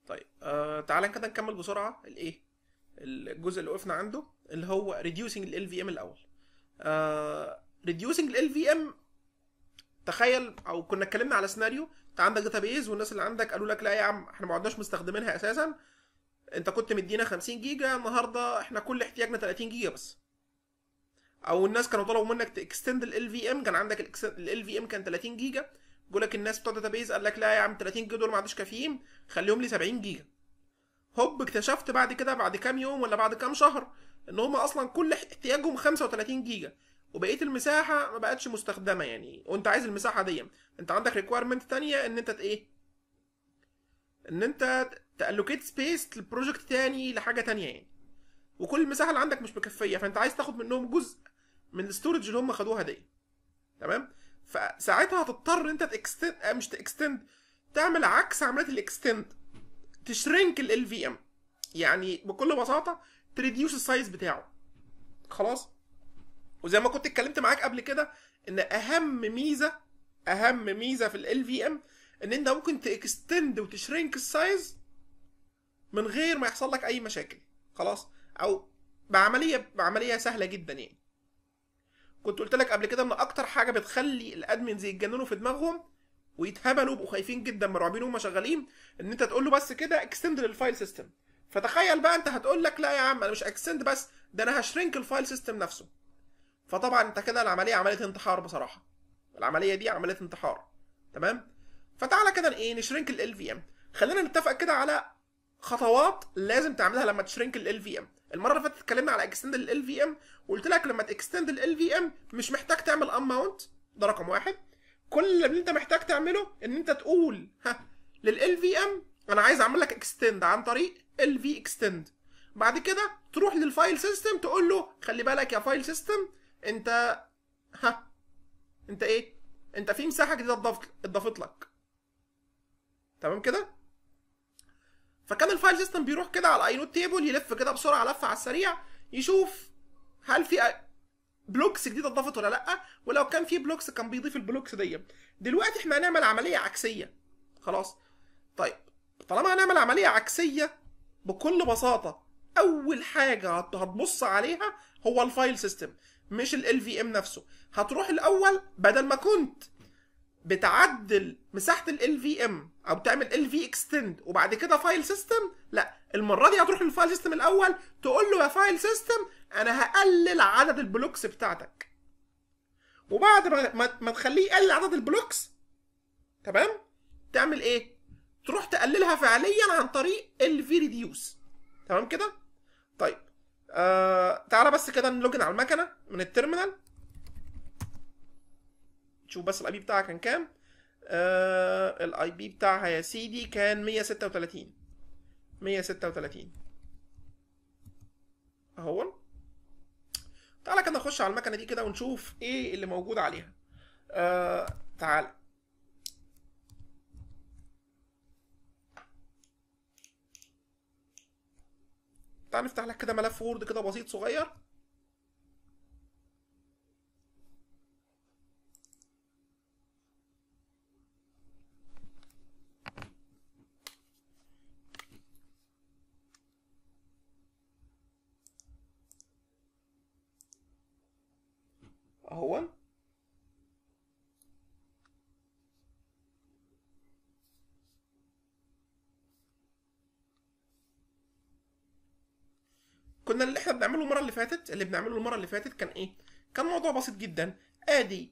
طيب آه تعالى كده نكمل بسرعه الايه الجزء اللي وقفنا عنده اللي هو reducing ال LVM الاول آه reducing ال LVM تخيل او كنا اتكلمنا على سيناريو انت عندك داتابيز والناس اللي عندك قالوا لك لا يا عم احنا ما عدناش مستخدمينها اساسا انت كنت مدينا 50 جيجا النهارده احنا كل احتياجنا 30 جيجا بس او الناس كانوا طلبوا منك تكستند ال في ام كان عندك ال في ام كان 30 جيجا بيقول لك الناس بتوع داتابيز قال لك لا يا عم 30 جيجا دول ما عادش كافيين خليهم لي 70 جيجا هوب اكتشفت بعد كده بعد كام يوم ولا بعد كام شهر ان هم اصلا كل احتياجهم 35 جيجا وبقيه المساحه ما بقتش مستخدمه يعني وانت عايز المساحه دي انت عندك ريكويرمنت تانية ان انت ايه ان انت تالوكيت سبيس لبروجكت تاني لحاجه تانية يعني وكل المساحه اللي عندك مش مكفيه فانت عايز تاخد منهم جزء من الستورج اللي هم خدوها دي تمام فساعتها هتضطر انت تكستند مش تكستند تعمل عكس عمليه الاكستند تشرنك ال في ام يعني بكل بساطه تريديوس السايز بتاعه خلاص وزي ما كنت اتكلمت معاك قبل كده ان اهم ميزه اهم ميزه في ال في ام ان انت ممكن تكستند وتشرنك السايز من غير ما يحصل لك اي مشاكل خلاص او بعمليه بعمليه سهله جدا يعني كنت قلت لك قبل كده ان اكتر حاجه بتخلي الادمنز يتجننوا في دماغهم ويتهبلوا يبقوا خايفين جدا مرعوبين وهم شغالين ان انت تقول له بس كده اكستند للفايل سيستم فتخيل بقى انت هتقول لك لا يا عم انا مش اكستند بس ده انا هشرنك الفايل سيستم نفسه فطبعا انت كده العمليه عمليه انتحار بصراحه العمليه دي عمليه انتحار تمام فتعالى كده ايه نشرنك ال في ام خلينا نتفق كده على خطوات لازم تعملها لما تشرنك ال في ام المره اللي فاتت اتكلمنا على اكستند ال في ام وقلت لك لما تكستند ال في ام مش محتاج تعمل اماونت ده رقم واحد كل اللي انت محتاج تعمله ان انت تقول ها لل في ام انا عايز اعمل لك اكستند عن طريق ال في اكستند بعد كده تروح للفايل سيستم تقول له خلي بالك يا فايل سيستم انت ها انت ايه انت في مساحه جديده اتضافت اتضافت لك تمام كده فكان الفايل سيستم بيروح كده على الاي نوت تيبل يلف كده بسرعه لفه على السريع يشوف هل في بلوكس جديده اتضافت ولا لا ولو كان في بلوكس كان بيضيف البلوكس دي دلوقتي احنا هنعمل عمليه عكسيه خلاص طيب طالما هنعمل عمليه عكسيه بكل بساطه اول حاجه هتبص عليها هو الفايل سيستم مش ال في ام نفسه هتروح الاول بدل ما كنت بتعدل مساحه ال في ام او تعمل ال في اكستند وبعد كده فايل سيستم لا المره دي هتروح للفايل سيستم الاول تقول له يا فايل سيستم انا هقلل عدد البلوكس بتاعتك وبعد ما, ما تخليه يقلل عدد البلوكس تمام تعمل ايه تروح تقللها فعليا عن طريق ال في ريديوس تمام كده طيب آه تعالى بس كده نلوجن على المكنه من التيرمينال شوف بس الاي بي بتاعها كان كام آه الاي بي بتاعها يا سيدي كان 136 136 اهو تعالى كده نخش على المكنه دي كده ونشوف ايه اللي موجود عليها آه تعالى تعال نفتح لك كده ملف وورد كده بسيط صغير اهو كنا اللي احنا بنعمله المره اللي فاتت اللي بنعمله المره اللي فاتت كان ايه كان موضوع بسيط جدا ادي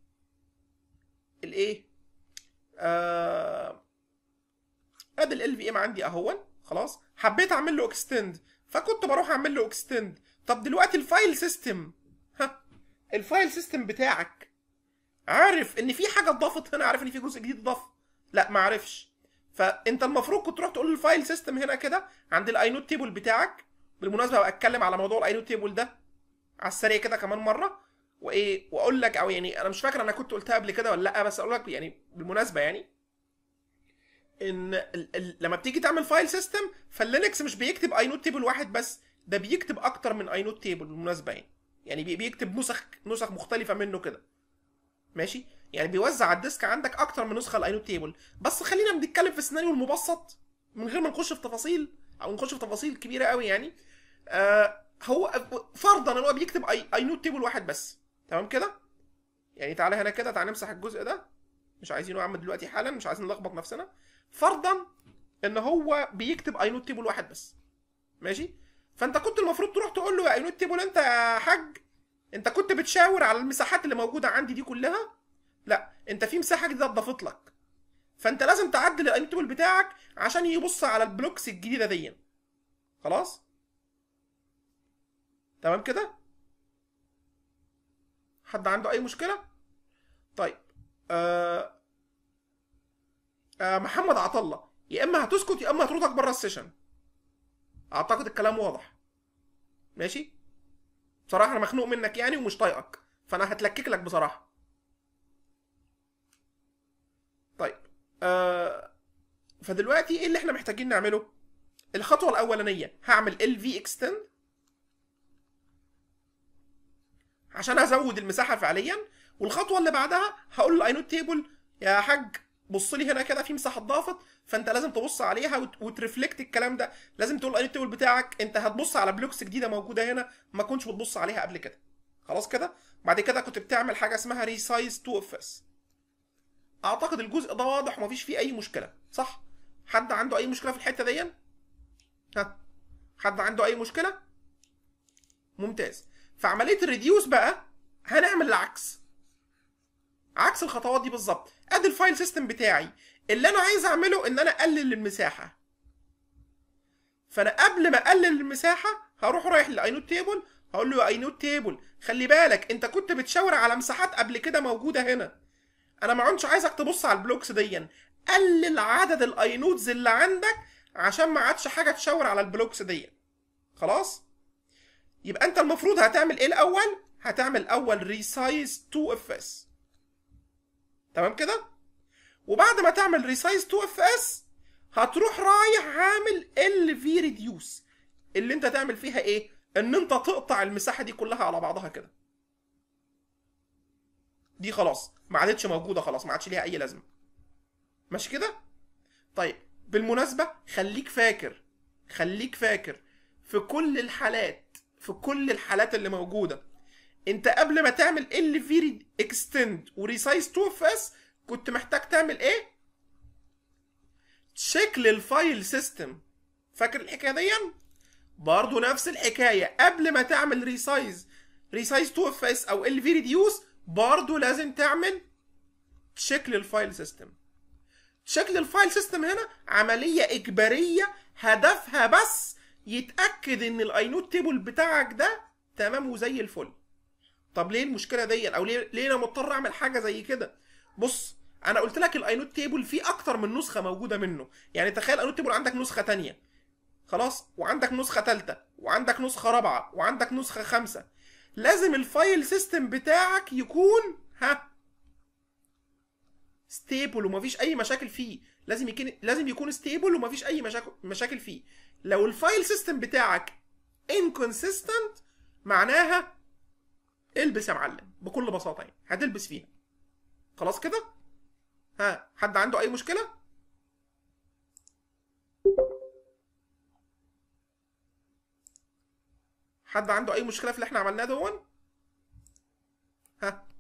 الايه آه ادي ال في ام عندي اهون خلاص حبيت اعمل له اكستند فكنت بروح اعمل له اكستند طب دلوقتي الفايل سيستم ها الفايل سيستم بتاعك عارف ان في حاجه اتضافت هنا عارف ان في جزء جديد اتضاف لا ما عرفش فانت المفروض كنت تروح تقول للفايل سيستم هنا كده عند الاي نوت تيبل بتاعك بالمناسبه هبقى اتكلم على موضوع الاي نوت تيبل ده على السريع كده كمان مره وايه واقول لك او يعني انا مش فاكر انا كنت قلتها قبل كده ولا لا بس اقول لك يعني بالمناسبه يعني ان ال ال لما بتيجي تعمل فايل سيستم فاللينكس مش بيكتب اي نوت تيبل واحد بس ده بيكتب اكتر من اي نوت تيبل بالمناسبه يعني يعني بيكتب نسخ نسخ مختلفه منه كده ماشي يعني بيوزع على الديسك عندك اكتر من نسخه الاي نوت تيبل بس خلينا بنتكلم في السيناريو المبسط من غير ما نخش في تفاصيل او نخش في تفاصيل كبيره قوي يعني آه هو فرضا ان هو بيكتب اي اي نوت تيبل واحد بس تمام كده يعني تعالى هنا كده تعالى نمسح الجزء ده مش عايزينه يعمل دلوقتي حالا مش عايزين نلخبط نفسنا فرضا ان هو بيكتب اي نوت تيبل واحد بس ماشي فانت كنت المفروض تروح تقول له يا اي نوت تيبل انت يا حاج انت كنت بتشاور على المساحات اللي موجوده عندي دي كلها لا انت في مساحه جديده اتضافت لك فانت لازم تعدل الاي نوت تيبل بتاعك عشان يبص على البلوكس الجديده دي خلاص تمام كده حد عنده اي مشكله طيب آه آه محمد عطله يا اما هتسكت يا اما هتطردك بره السيشن اعتقد الكلام واضح ماشي بصراحه انا مخنوق منك يعني ومش طايقك فانا هتلكك لك بصراحه طيب آه فدلوقتي ايه اللي احنا محتاجين نعمله الخطوه الاولانيه هعمل ال في اكستند عشان ازود المساحه فعليا والخطوه اللي بعدها هقول له اي نوت تيبل يا حاج بص لي هنا كده في مساحه اتضافت فانت لازم تبص عليها وت... وترفلكت الكلام ده لازم تقول الاي نوت تيبل بتاعك انت هتبص على بلوكس جديده موجوده هنا ما كنتش بتبص عليها قبل كده خلاص كده بعد كده كنت بتعمل حاجه اسمها ريسايز تو اف اس اعتقد الجزء ده واضح ومفيش فيه اي مشكله صح حد عنده اي مشكله في الحته دي ها حد عنده اي مشكله ممتاز في عمليه الريديوس بقى هنعمل العكس عكس الخطوات دي بالظبط ادي الفايل سيستم بتاعي اللي انا عايز اعمله ان انا اقلل المساحه فانا قبل ما اقلل المساحه هروح رايح للاينوت تيبل هقول له يا اينوت تيبل خلي بالك انت كنت بتشاور على مساحات قبل كده موجوده هنا انا ما عدتش عايزك تبص على البلوكس دي قلل عدد الاينودز اللي عندك عشان ما عادش حاجه تشاور على البلوكس دي خلاص يبقى انت المفروض هتعمل ايه الاول هتعمل اول ريسايز تو اف اس تمام كده وبعد ما تعمل ريسايز تو اف اس هتروح رايح عامل ال في ريديوس اللي انت تعمل فيها ايه ان انت تقطع المساحه دي كلها على بعضها كده دي خلاص ما عادتش موجوده خلاص ما عادش ليها اي لازمه ماشي كده طيب بالمناسبه خليك فاكر خليك فاكر في كل الحالات في كل الحالات اللي موجوده انت قبل ما تعمل ال في اكستند وريسايز تو اف اس كنت محتاج تعمل ايه تشيك للفايل سيستم فاكر الحكايه دي برضه نفس الحكايه قبل ما تعمل ريسايز ريسايز تو اف اس او ال في ريديوس برضه لازم تعمل تشيك للفايل سيستم تشيك للفايل سيستم هنا عمليه اجباريه هدفها بس يتاكد ان الاينوت تيبل بتاعك ده تمام وزي الفل طب ليه المشكله دي او ليه ليه انا مضطر اعمل حاجه زي كده بص انا قلت لك الاينوت تيبل فيه اكتر من نسخه موجوده منه يعني تخيل الاينوت تيبل عندك نسخه تانية خلاص وعندك نسخه ثالثه وعندك نسخه رابعه وعندك نسخه خامسه لازم الفايل سيستم بتاعك يكون ها ستيبل ومفيش اي مشاكل فيه لازم يكون لازم يكون ستيبل ومفيش اي مشاكل مشاكل فيه لو الفايل سيستم بتاعك inconsistent معناها البس يا معلم بكل بساطه يعني هتلبس فيها خلاص كده ها حد عنده اي مشكله حد عنده اي مشكله في اللي احنا عملناه دون ها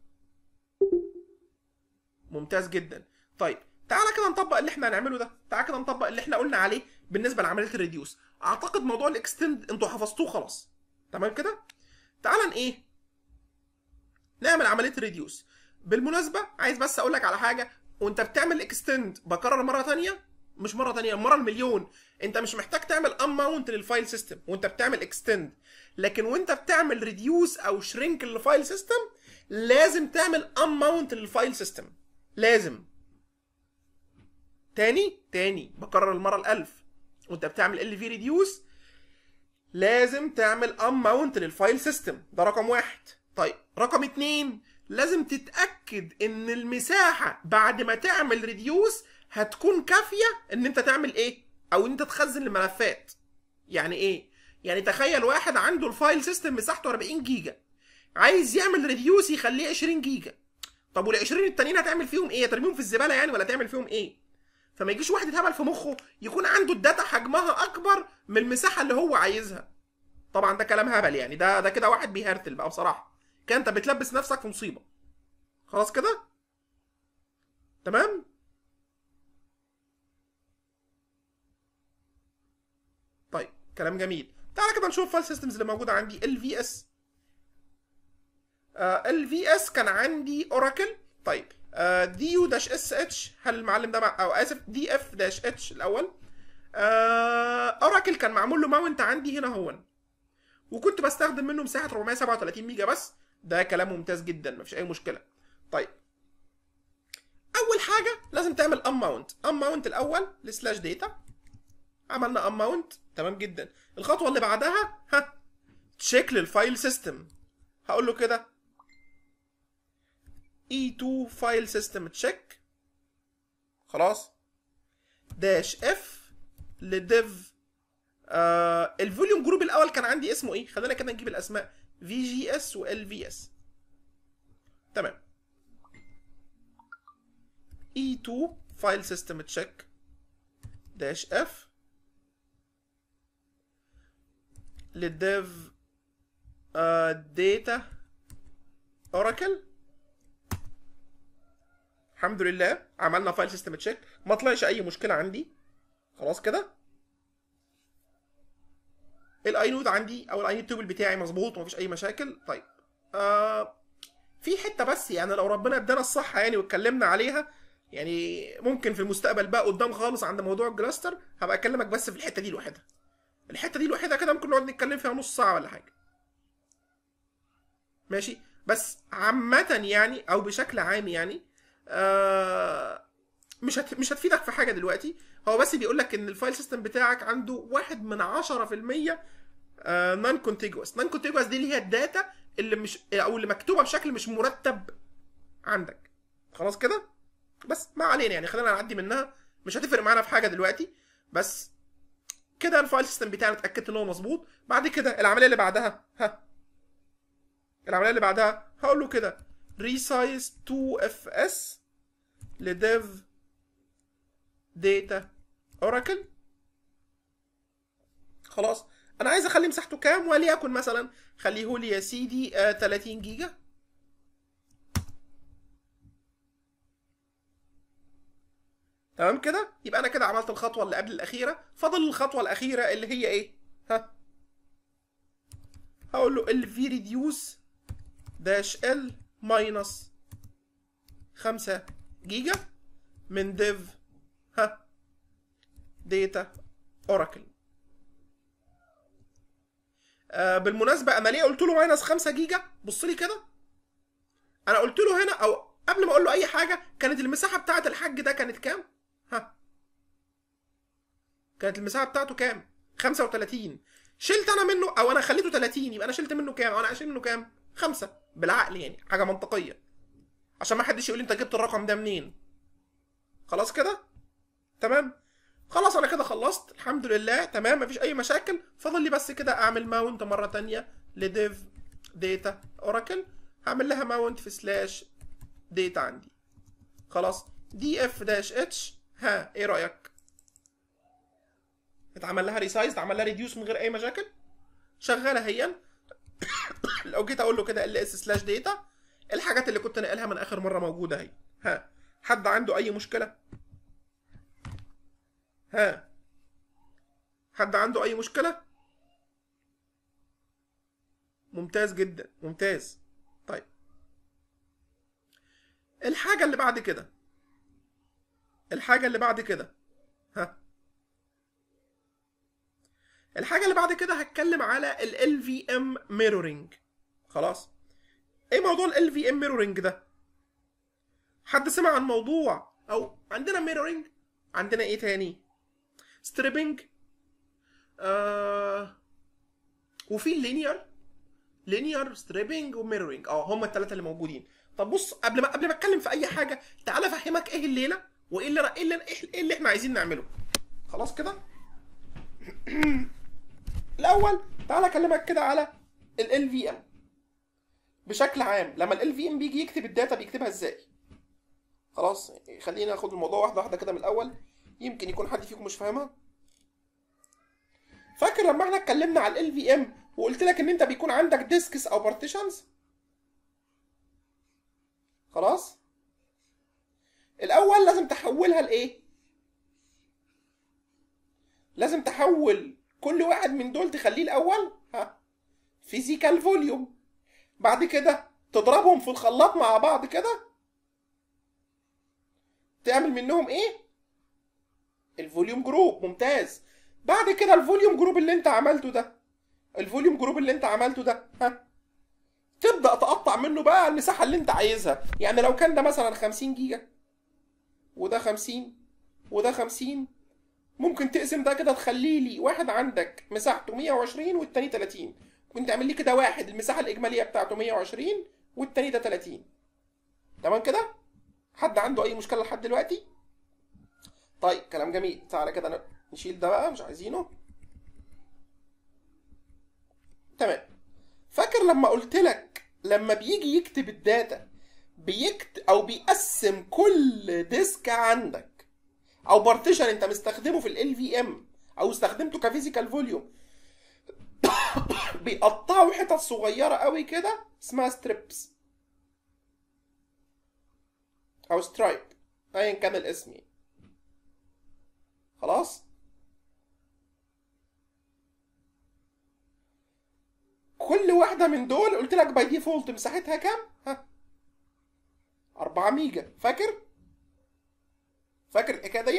ممتاز جدا طيب تعالى كده نطبق اللي احنا هنعمله ده تعالى كده نطبق اللي احنا قلنا عليه بالنسبه لعمليه الريديوس اعتقد موضوع الاكستند انتوا حفظتوه خلاص تمام كده تعالى ايه نعمل عمليه الريديوس بالمناسبه عايز بس اقول لك على حاجه وانت بتعمل اكستند بكرر مره تانية مش مره تانية مره المليون انت مش محتاج تعمل اماونت للفايل سيستم وانت بتعمل اكستند لكن وانت بتعمل ريديوس او شرينك للفايل سيستم لازم تعمل اماونت للفايل سيستم لازم تاني تاني بكرر المره الالف وانت بتعمل ال في ريديوس لازم تعمل اماونت للفايل سيستم ده رقم واحد طيب رقم اتنين لازم تتاكد ان المساحه بعد ما تعمل ريديوس هتكون كافيه ان انت تعمل ايه او ان انت تخزن الملفات يعني ايه يعني تخيل واحد عنده الفايل سيستم مساحته 40 جيجا عايز يعمل ريديوس يخليه 20 جيجا طب وال 20 التانيين هتعمل فيهم ايه ترميهم في الزباله يعني ولا تعمل فيهم ايه فما يجيش واحد يتهبل في مخه يكون عنده الداتا حجمها اكبر من المساحه اللي هو عايزها طبعا ده كلام هبل يعني ده ده كده واحد بيهرتل بقى بصراحه كان انت بتلبس نفسك في مصيبه خلاص كده تمام طيب كلام جميل تعالى كده نشوف فايل سيستمز اللي موجوده عندي ال في اس ال في اس كان عندي اوراكل طيب دي يو داش اس اتش هل المعلم ده مع... او اسف دي اف داش اتش الاول اوراكل كان معمول له ماونت عندي هنا هون وكنت بستخدم منه مساحه 437 ميجا بس ده كلام ممتاز جدا مفيش اي مشكله طيب اول حاجه لازم تعمل ام ماونت ام ماونت الاول لسلاش داتا عملنا ام ماونت تمام جدا الخطوه اللي بعدها ها تشيك للفايل سيستم هقول له كده e2 فايل سيستم تشيك خلاص داش اف لديف آه الفوليوم جروب الاول كان عندي اسمه ايه خلينا كده نجيب الاسماء في جي اس وال في اس تمام e2 فايل سيستم تشيك داش اف للديف داتا اوراكل الحمد لله عملنا فايل سيستم تشيك ما طلعش اي مشكله عندي خلاص كده الاي نود عندي او الاي نود تيبل بتاعي مظبوط ومفيش اي مشاكل طيب آه في حته بس يعني لو ربنا ادانا الصحه يعني واتكلمنا عليها يعني ممكن في المستقبل بقى قدام خالص عند موضوع الجلاستر هبقى اكلمك بس في الحته دي لوحدها الحته دي لوحدها كده ممكن نقعد نتكلم فيها نص ساعه ولا حاجه ماشي بس عامة يعني او بشكل عام يعني آه مش هت... مش هتفيدك في حاجه دلوقتي هو بس بيقول لك ان الفايل سيستم بتاعك عنده واحد من 10% نون كونتيجوس نون كونتيجوس دي اللي هي الداتا اللي مش او اللي مكتوبه بشكل مش مرتب عندك خلاص كده بس ما علينا يعني خلينا نعدي منها مش هتفرق معانا في حاجه دلوقتي بس كده الفايل سيستم بتاعنا اتاكدت ان هو مظبوط بعد كده العمليه اللي بعدها ها العمليه اللي بعدها هقول له كده ريسايز 2 اف اس لديف داتا اوراكل خلاص انا عايز اخلي مساحته كام وليكن مثلا خليه لي يا سيدي آه 30 جيجا تمام كده يبقى انا كده عملت الخطوه اللي قبل الاخيره فاضل الخطوه الاخيره اللي هي ايه ها هقول له ال في ريديوس داش ال ماينس 5 جيجا من ديف ها داتا اوراكل آه بالمناسبه انا ليه قلت له ماينس 5 جيجا بص لي كده انا قلت له هنا او قبل ما اقول له اي حاجه كانت المساحه بتاعه الحاج ده كانت كام ها كانت المساحه بتاعته كام 35 شلت انا منه او انا خليته 30 يبقى انا شلت منه كام او انا اشيل منه كام 5 بالعقل يعني حاجه منطقيه عشان ما حدش يقول لي انت جبت الرقم ده منين خلاص كده تمام خلاص انا كده خلصت الحمد لله تمام مفيش اي مشاكل فاضل لي بس كده اعمل ماونت مره تانية لديف داتا اوراكل هعمل لها ماونت في سلاش داتا عندي خلاص دي اف داش اتش ها ايه رايك اتعمل لها ريسايز اتعمل لها ريديوس من غير اي مشاكل شغاله هي لو جيت اقول له كده ال اس سلاش داتا الحاجات اللي كنت ناقلها من اخر مره موجوده اهي ها حد عنده اي مشكله ها حد عنده اي مشكله ممتاز جدا ممتاز طيب الحاجه اللي بعد كده الحاجه اللي بعد كده ها الحاجه اللي بعد كده هتكلم على ال LVM mirroring خلاص ايه موضوع ال LVM mirroring ده حد سمع عن موضوع او عندنا mirroring عندنا ايه تاني ستريبنج آه وفي اللينير لينير ستريبنج وميرورنج اه هم الثلاثه اللي موجودين طب بص قبل ما قبل ما اتكلم في اي حاجه تعالى افهمك ايه الليله وايه اللي ايه اللي, إيه اللي احنا عايزين نعمله خلاص كده الاول تعالى اكلمك كده على ال في ام بشكل عام لما ال في ام بيجي يكتب الداتا بيكتبها ازاي خلاص خلينا ناخد الموضوع واحده واحده كده من الاول يمكن يكون حد فيكم مش فاهمها فاكر لما احنا اتكلمنا على ال في ام وقلت لك ان انت بيكون عندك ديسكس او بارتيشنز خلاص الاول لازم تحولها لايه لازم تحول كل واحد من دول تخليه الاول ها فيزيكال فوليوم بعد كده تضربهم في الخلاط مع بعض كده تعمل منهم ايه الفوليوم جروب ممتاز بعد كده الفوليوم جروب اللي انت عملته ده الفوليوم جروب اللي انت عملته ده ها تبدا تقطع منه بقى المساحه اللي انت عايزها يعني لو كان ده مثلا 50 جيجا وده 50 وده 50 ممكن تقسم ده كده تخليه لي واحد عندك مساحته 120 والتاني 30 ممكن تعمل لي كده واحد المساحه الاجماليه بتاعته 120 والتاني ده 30 تمام كده حد عنده اي مشكله لحد دلوقتي طيب كلام جميل تعالى كده نشيل ده بقى مش عايزينه تمام فاكر لما قلت لك لما بيجي يكتب الداتا بيكت او بيقسم كل ديسك عندك او بارتيشن انت مستخدمه في ال في ام او استخدمته كفيزيكال فوليوم بيقطعوا حتت صغيره قوي كده اسمها ستريبس او سترايب ايا كان الاسم يعني. خلاص كل واحدة من دول قلت لك باي ديفولت مساحتها كام؟ ها 4 ميجا فاكر؟ فاكر الحكاية دي؟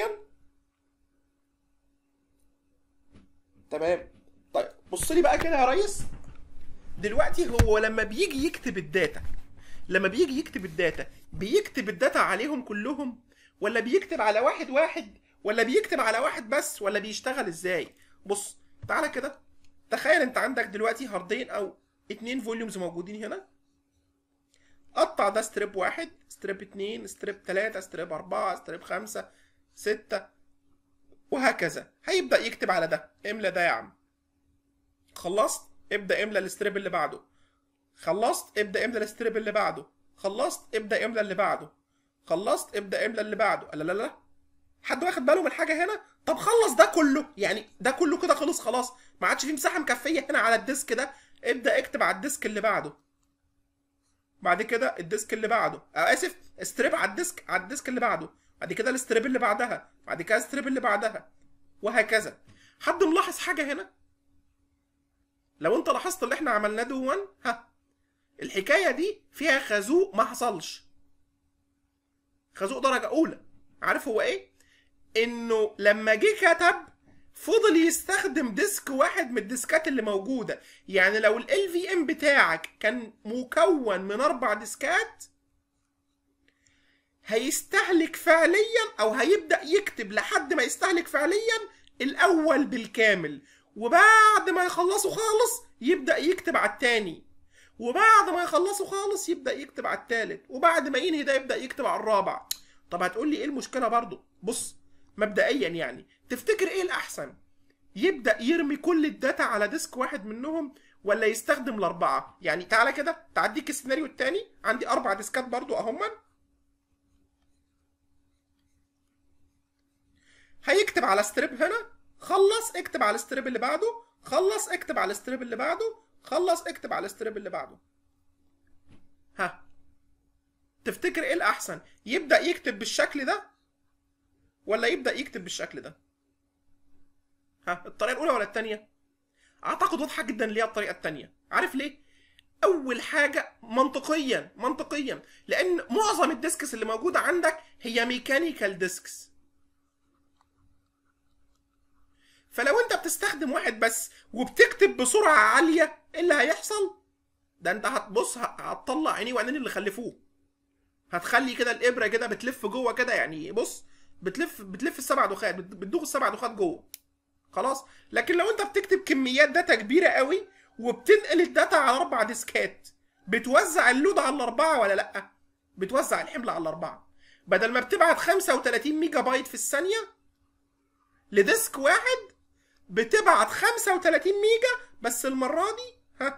تمام طيب بص لي بقى كده يا ريس دلوقتي هو لما بيجي يكتب الداتا لما بيجي يكتب الداتا بيكتب الداتا عليهم كلهم ولا بيكتب على واحد واحد ولا بيكتب على واحد بس ولا بيشتغل ازاي بص تعالى كده تخيل انت عندك دلوقتي هاردين او اتنين فوليومز موجودين هنا قطع ده ستريب واحد ستريب اتنين ستريب تلاتة ستريب اربعة ستريب خمسة ستة وهكذا هيبدأ يكتب على ده املى ده يا عم خلصت ابدأ املى الستريب اللي بعده خلصت ابدأ املى الستريب اللي بعده خلصت ابدأ املى اللي بعده خلصت ابدأ املى اللي بعده لا لا لا حد واخد باله من حاجه هنا طب خلص ده كله يعني ده كله كده خلص خلاص ما عادش فيه مساحه مكفيه هنا على الديسك ده ابدا اكتب على الديسك اللي بعده بعد كده الديسك اللي بعده آه اسف ستريب على الديسك على الديسك اللي بعده بعد كده الستريب اللي بعدها بعد كده الستريب اللي بعدها وهكذا حد ملاحظ حاجه هنا لو انت لاحظت اللي احنا عملناه دون ها الحكايه دي فيها خازوق ما حصلش خازوق درجه اولى عارف هو ايه انه لما جه كتب فضل يستخدم ديسك واحد من الديسكات اللي موجوده يعني لو ال في ام بتاعك كان مكون من اربع ديسكات هيستهلك فعليا او هيبدا يكتب لحد ما يستهلك فعليا الاول بالكامل وبعد ما يخلصوا خالص يبدا يكتب على التاني وبعد ما يخلصوا خالص يبدا يكتب على التالت وبعد ما ينهي ده يبدا يكتب على الرابع طب هتقول لي ايه المشكله برضو بص مبدئيا يعني تفتكر ايه الاحسن يبدا يرمي كل الداتا على ديسك واحد منهم ولا يستخدم الاربعه يعني تعالى كده تعديك السيناريو التاني عندي اربع ديسكات برضو اهما هيكتب على ستريب هنا خلص اكتب على الستريب اللي بعده خلص اكتب على الستريب اللي بعده خلص اكتب على الستريب اللي بعده ها تفتكر ايه الاحسن يبدا يكتب بالشكل ده ولا يبدا يكتب بالشكل ده ها الطريقه الاولى ولا الثانيه اعتقد واضحه جدا اللي هي الطريقه الثانيه عارف ليه اول حاجه منطقيا منطقيا لان معظم الديسكس اللي موجوده عندك هي ميكانيكال ديسكس فلو انت بتستخدم واحد بس وبتكتب بسرعه عاليه ايه اللي هيحصل ده انت هتبص هتطلع عينيه وعينين اللي خلفوه هتخلي كده الابره كده بتلف جوه كده يعني بص بتلف بتلف السبع دخات بتدوخ السبع دخات جوه خلاص لكن لو انت بتكتب كميات داتا كبيره قوي وبتنقل الداتا على اربع ديسكات بتوزع اللود على الاربعه ولا لا بتوزع الحمل على الاربعه بدل ما بتبعت 35 ميجا بايت في الثانيه لديسك واحد بتبعت 35 ميجا بس المره دي ها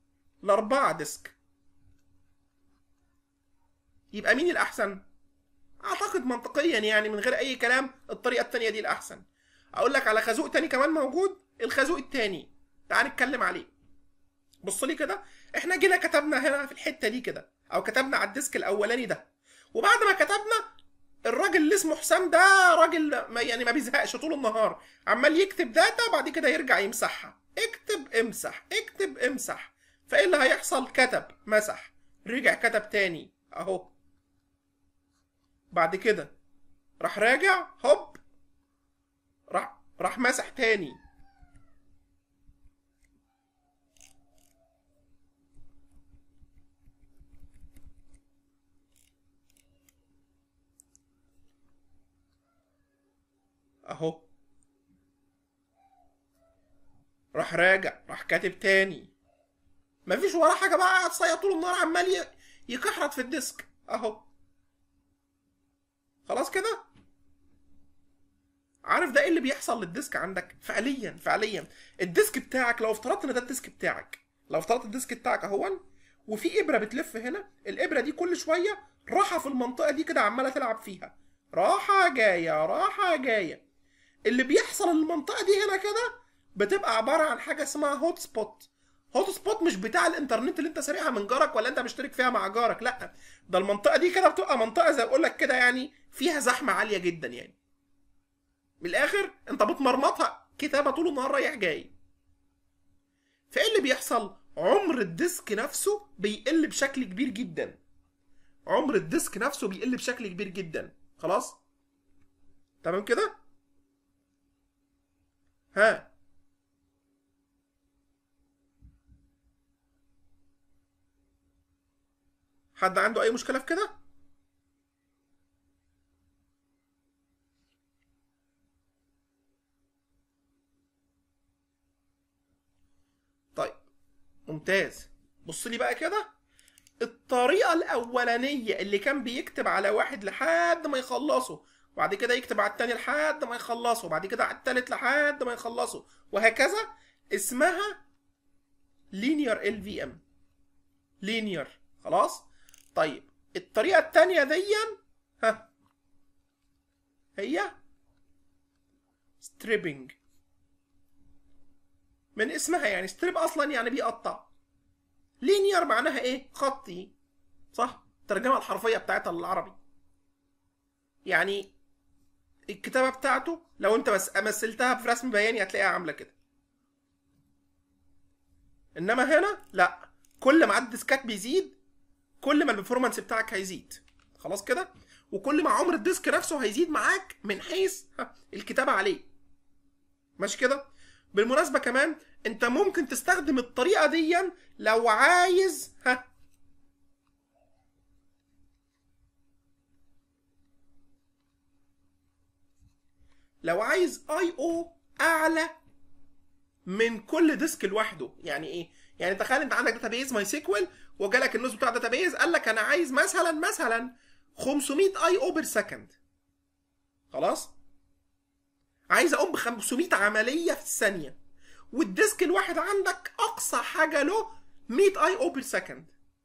لاربعه ديسك يبقى مين الاحسن اعتقد منطقيا يعني من غير اي كلام الطريقه التانية دي الاحسن اقول لك على خازوق تاني كمان موجود الخازوق التاني تعال نتكلم عليه بص لي كده احنا جينا كتبنا هنا في الحته دي كده او كتبنا على الديسك الاولاني ده وبعد ما كتبنا الراجل اللي اسمه حسام ده راجل ما يعني ما بيزهقش طول النهار عمال يكتب داتا بعد كده يرجع يمسحها اكتب امسح اكتب امسح فايه اللي هيحصل كتب مسح رجع كتب تاني اهو بعد كده راح راجع هوب راح راح مسح تاني اهو راح راجع راح كاتب تاني مفيش وراه حاجه بقى قاعد صايع طول النهار عمال ي- يكحرت في الديسك اهو خلاص كده عارف ده ايه اللي بيحصل للديسك عندك فعليا فعليا الديسك بتاعك لو افترضت ان ده الديسك بتاعك لو افترضت الديسك بتاعك اهون وفي ابره بتلف هنا الابره دي كل شويه راحه في المنطقه دي كده عماله تلعب فيها راحه جايه راحه جايه اللي بيحصل المنطقه دي هنا كده بتبقى عباره عن حاجه اسمها هوت سبوت هوت سبوت مش بتاع الانترنت اللي انت سارقها من جارك ولا انت مشترك فيها مع جارك لا ده المنطقه دي كده بتبقى منطقه زي اقول لك كده يعني فيها زحمه عاليه جدا يعني من الاخر انت بتمرمطها كتابه طول النهار رايح جاي فايه اللي بيحصل عمر الديسك نفسه بيقل بشكل كبير جدا عمر الديسك نفسه بيقل بشكل كبير جدا خلاص تمام كده ها حد عنده اي مشكله في كده طيب ممتاز بص لي بقى كده الطريقة الأولانية اللي كان بيكتب على واحد لحد ما يخلصه وبعد كده يكتب على التاني لحد ما يخلصه وبعد كده على التالت لحد ما يخلصه وهكذا اسمها linear LVM linear خلاص طيب الطريقة التانية دي ها هي stripping من اسمها يعني ستريب اصلا يعني بيقطع لينير معناها ايه خطي صح الترجمه الحرفيه بتاعتها للعربي يعني الكتابه بتاعته لو انت بس مثلتها في رسم بياني هتلاقيها عامله كده انما هنا لا كل ما عدد الديسكات بيزيد كل ما البرفورمانس بتاعك هيزيد خلاص كده وكل ما عمر الديسك نفسه هيزيد معاك من حيث ها، الكتابه عليه ماشي كده بالمناسبة كمان انت ممكن تستخدم الطريقة دي لو عايز ها لو عايز اي او اعلى من كل ديسك لوحده يعني ايه يعني تخيل انت عندك داتابيز ماي سيكوال وجالك النوز بتاع داتابيز قال لك انا عايز مثلا مثلا 500 اي او بير سكند خلاص عايز اقوم ب 500 عمليه في الثانيه والديسك الواحد عندك اقصى حاجه له 100 اي او بير سكند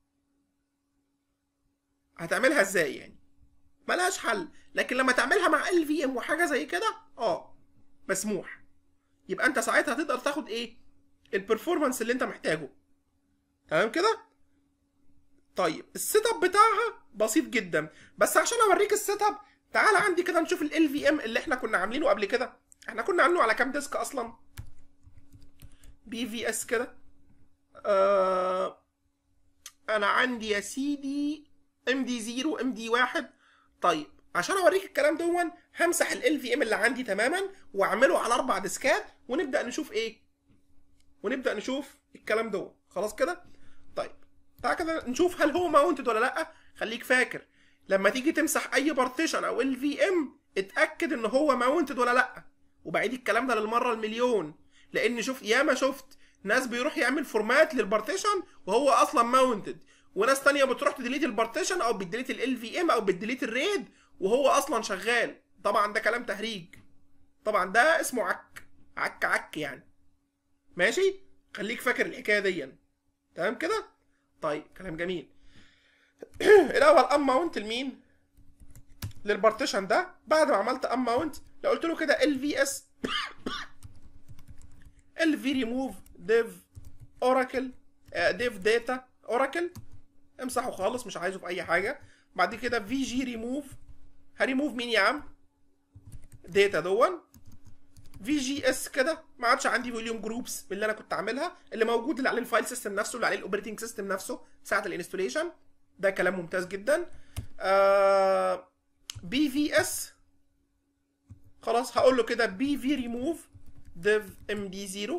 هتعملها ازاي يعني ملهاش حل لكن لما تعملها مع ال في ام وحاجه زي كده اه مسموح يبقى انت ساعتها تقدر تاخد ايه البرفورمانس اللي انت محتاجه تمام كده طيب السيت اب بتاعها بسيط جدا بس عشان اوريك السيت اب تعال عندي كده نشوف ال في ام اللي احنا كنا عاملينه قبل كده احنا كنا عاملينه على كام ديسك اصلا بي في اس كده آه انا عندي يا سيدي ام دي 0 ام دي 1 طيب عشان اوريك الكلام دون همسح ال في ام اللي عندي تماما واعمله على اربع ديسكات ونبدا نشوف ايه ونبدا نشوف الكلام ده خلاص كده طيب تعال كده نشوف هل هو ماونتد ولا لا خليك فاكر لما تيجي تمسح اي بارتيشن او ال في ام اتاكد ان هو ماونتد ولا لا وبعيد الكلام ده للمره المليون لان شوف ياما شفت ناس بيروح يعمل فورمات للبارتيشن وهو اصلا ماونتد وناس تانية بتروح تديليت البارتيشن او بتديليت ال في ام او بتديليت الريد وهو اصلا شغال طبعا ده كلام تهريج طبعا ده اسمه عك عك عك يعني ماشي خليك فاكر الحكايه دي تمام كده طيب كلام جميل الاول ام ماونت لمين للبارتيشن ده بعد ما عملت ام ماونت لو قلت له كده ال في اس ال في ريموف ديف اوراكل ديف داتا اوراكل امسحه خالص مش عايزه في اي حاجه بعد كده في جي ريموف هريموف مين يا عم داتا دون في جي اس كده ما عادش عندي فوليوم جروبس اللي انا كنت عاملها اللي موجود اللي عليه الفايل سيستم نفسه اللي عليه الاوبريتنج سيستم نفسه ساعه الانستوليشن ده كلام ممتاز جدا بي في اس خلاص هقول له كده بي في ريموف ديف ام دي 0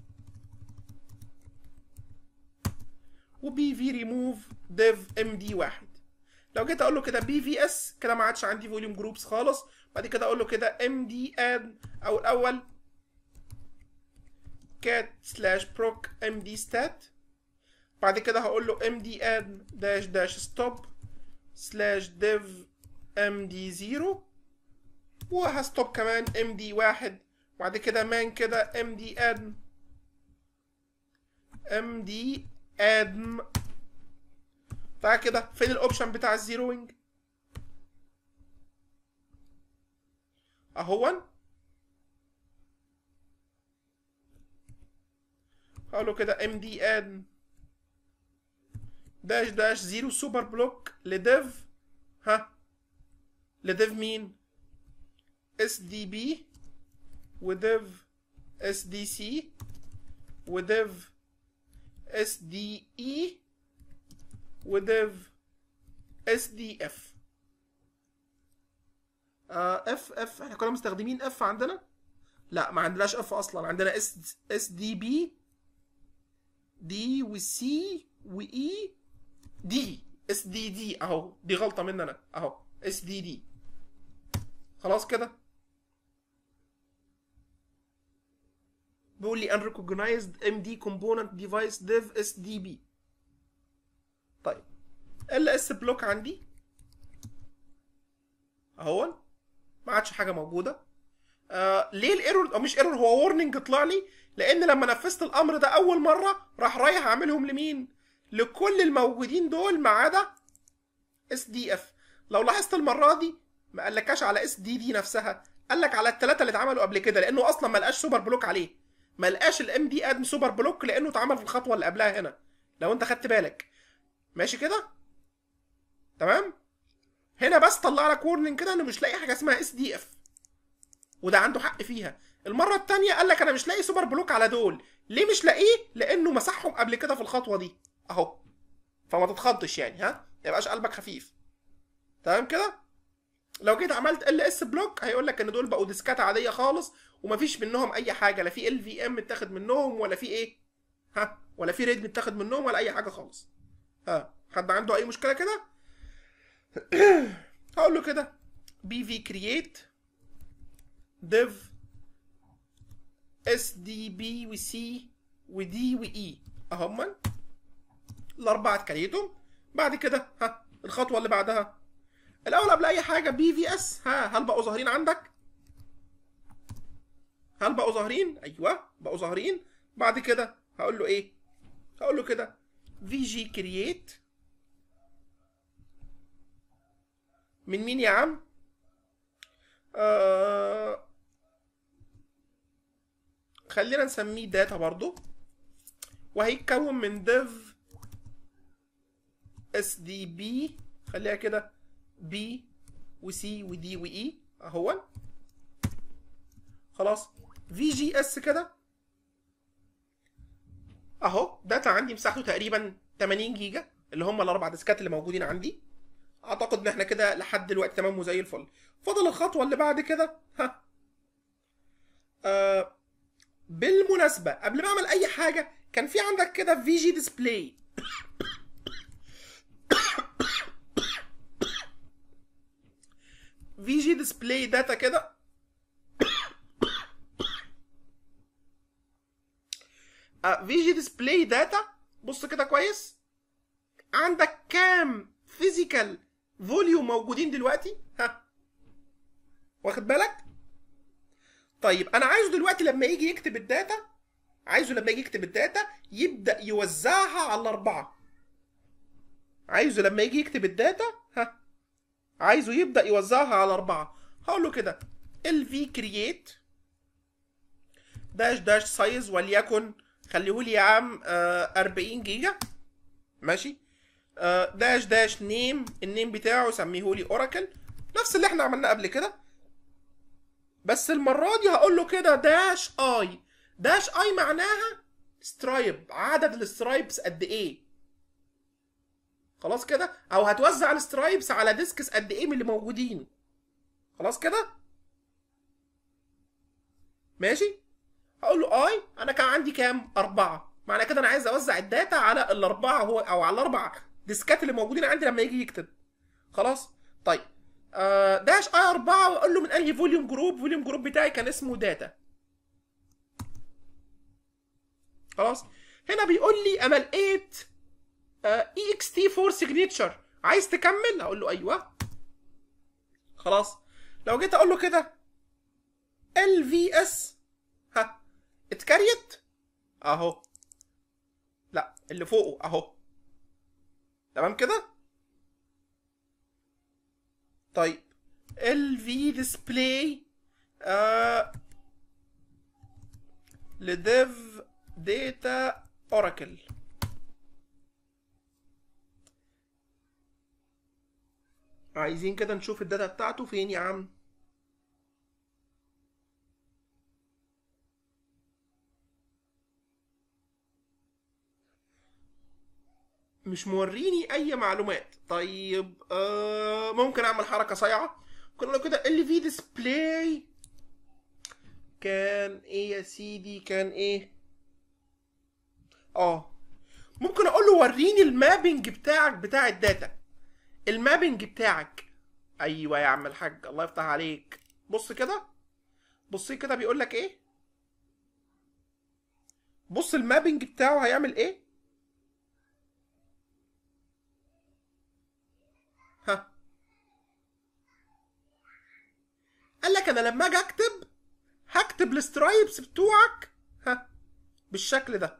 وبي في ريموف ديف ام دي 1 لو جيت اقول له كده بي في اس كده ما عادش عندي فوليوم جروبس خالص بعد كده اقول له كده ام دي اد او الاول كات سلاش بروك ام دي ستات بعد كده هقول له ام دي اد داش داش ستوب سلاش ديف ام دي زيرو وهستوب كمان ام دي واحد بعد كده مان كده ام دي ادم ام دي ادم تعال كده فين الاوبشن بتاع الزيروينج اهون هقول له كده ام دي ادم داش داش زيرو سوبر بلوك لديف ها لديف مين اس دي بي وديف اس دي سي وديف اس دي اي وديف اس دي اف اف اف احنا كنا مستخدمين اف عندنا لا ما عندناش اف اصلا عندنا اس اس دي بي دي وسي واي دي اس دي دي اهو دي غلطه مننا اهو اس دي دي خلاص كده بيقول لي unrecognized MD component device dev SDB طيب ال اس بلوك عندي اهو ما عادش حاجه موجوده آه ليه الايرور او مش ايرور هو وورنينج طلع لي لان لما نفذت الامر ده اول مره راح رايح اعملهم لمين لكل الموجودين دول ما عدا اس دي اف لو لاحظت المره دي ما قالكاش على اس دي دي نفسها قال لك على الثلاثه اللي اتعملوا قبل كده لانه اصلا ما لقاش سوبر بلوك عليه ما لقاش الام دي ادم سوبر بلوك لانه اتعمل في الخطوه اللي قبلها هنا لو انت خدت بالك ماشي كده تمام هنا بس طلع لك وورنينج كده انه مش لاقي حاجه اسمها اس دي اف وده عنده حق فيها المره الثانيه قال لك انا مش لاقي سوبر بلوك على دول ليه مش لاقيه لانه مسحهم قبل كده في الخطوه دي اهو فما تتخضش يعني ها ما يبقاش قلبك خفيف تمام كده لو جيت عملت ال اس بلوك هيقول لك ان دول بقوا ديسكات عاديه خالص ومفيش منهم اي حاجه لا في ال في ام اتاخد منهم ولا في ايه ها ولا في ريد متاخد منهم ولا اي حاجه خالص ها حد عنده اي مشكله كده هقول له كده بي في كرييت ديف اس دي بي وسي ودي واي اهما الاربعه اتكريتهم بعد كده ها الخطوه اللي بعدها الاول قبل اي حاجه بي في اس ها هل بقوا ظاهرين عندك هل بقوا ظاهرين ايوه بقوا ظاهرين بعد كده هقول له ايه هقول له كده في جي كرييت من مين يا عم آه خلينا نسميه داتا برضو وهيتكون من ديف اس دي بي خليها كده بي وسي ودي واي اهو خلاص في جي اس كده اهو داتا عندي مساحته تقريبا 80 جيجا اللي هم الاربع ديسكات اللي موجودين عندي اعتقد ان احنا كده لحد دلوقتي تمام وزي الفل فاضل الخطوه اللي بعد كده ها آه بالمناسبه قبل ما اعمل اي حاجه كان في عندك كده في جي ديسبلاي في جي ديسبلاي داتا كده في جي ديسبلاي داتا بص كده كويس عندك كام فيزيكال فوليوم موجودين دلوقتي ها واخد بالك طيب انا عايزه دلوقتي لما يجي يكتب الداتا عايزه لما يجي يكتب الداتا يبدا يوزعها على الاربعه عايزه لما يجي يكتب الداتا ها عايزه يبدا يوزعها على اربعه هقول له كده ال في كرييت داش داش سايز وليكن خليهولي يا عم آه 40 جيجا ماشي آه داش داش نيم النيم بتاعه سميهولي اوراكل نفس اللي احنا عملناه قبل كده بس المره دي هقول له كده داش اي داش اي معناها سترايب عدد السترايبس قد ايه خلاص كده او هتوزع السترايبس على ديسكس قد ايه من اللي موجودين خلاص كده ماشي هقول له اي انا كان عندي كام اربعة معنى كده انا عايز اوزع الداتا على الاربعة هو او على الاربع ديسكات اللي موجودين عندي لما يجي يكتب خلاص طيب آه داش اي 4 واقول له من انهي فوليوم جروب فوليوم جروب بتاعي كان اسمه داتا خلاص هنا بيقول لي انا لقيت اي اكس تي 4 سيجنتشر عايز تكمل اقول له ايوه خلاص لو جيت اقول له كده ال في اس ها اتكريت اهو لا اللي فوقه اهو تمام كده طيب ال في ديسبلاي آه لديف داتا اوراكل عايزين كده نشوف الداتا بتاعته فين يا عم مش موريني اي معلومات طيب آه ممكن اعمل حركه صايعه ممكن اقول له كده ال في ديسبلاي كان ايه يا سيدي كان ايه اه ممكن اقول له وريني المابنج بتاعك بتاع الداتا المابنج بتاعك ايوه يا عم الحاج الله يفتح عليك بص كده بصي كده بيقول لك ايه بص المابنج بتاعه هيعمل ايه ها قال لك انا لما اجي اكتب هكتب السترايبس بتوعك ها بالشكل ده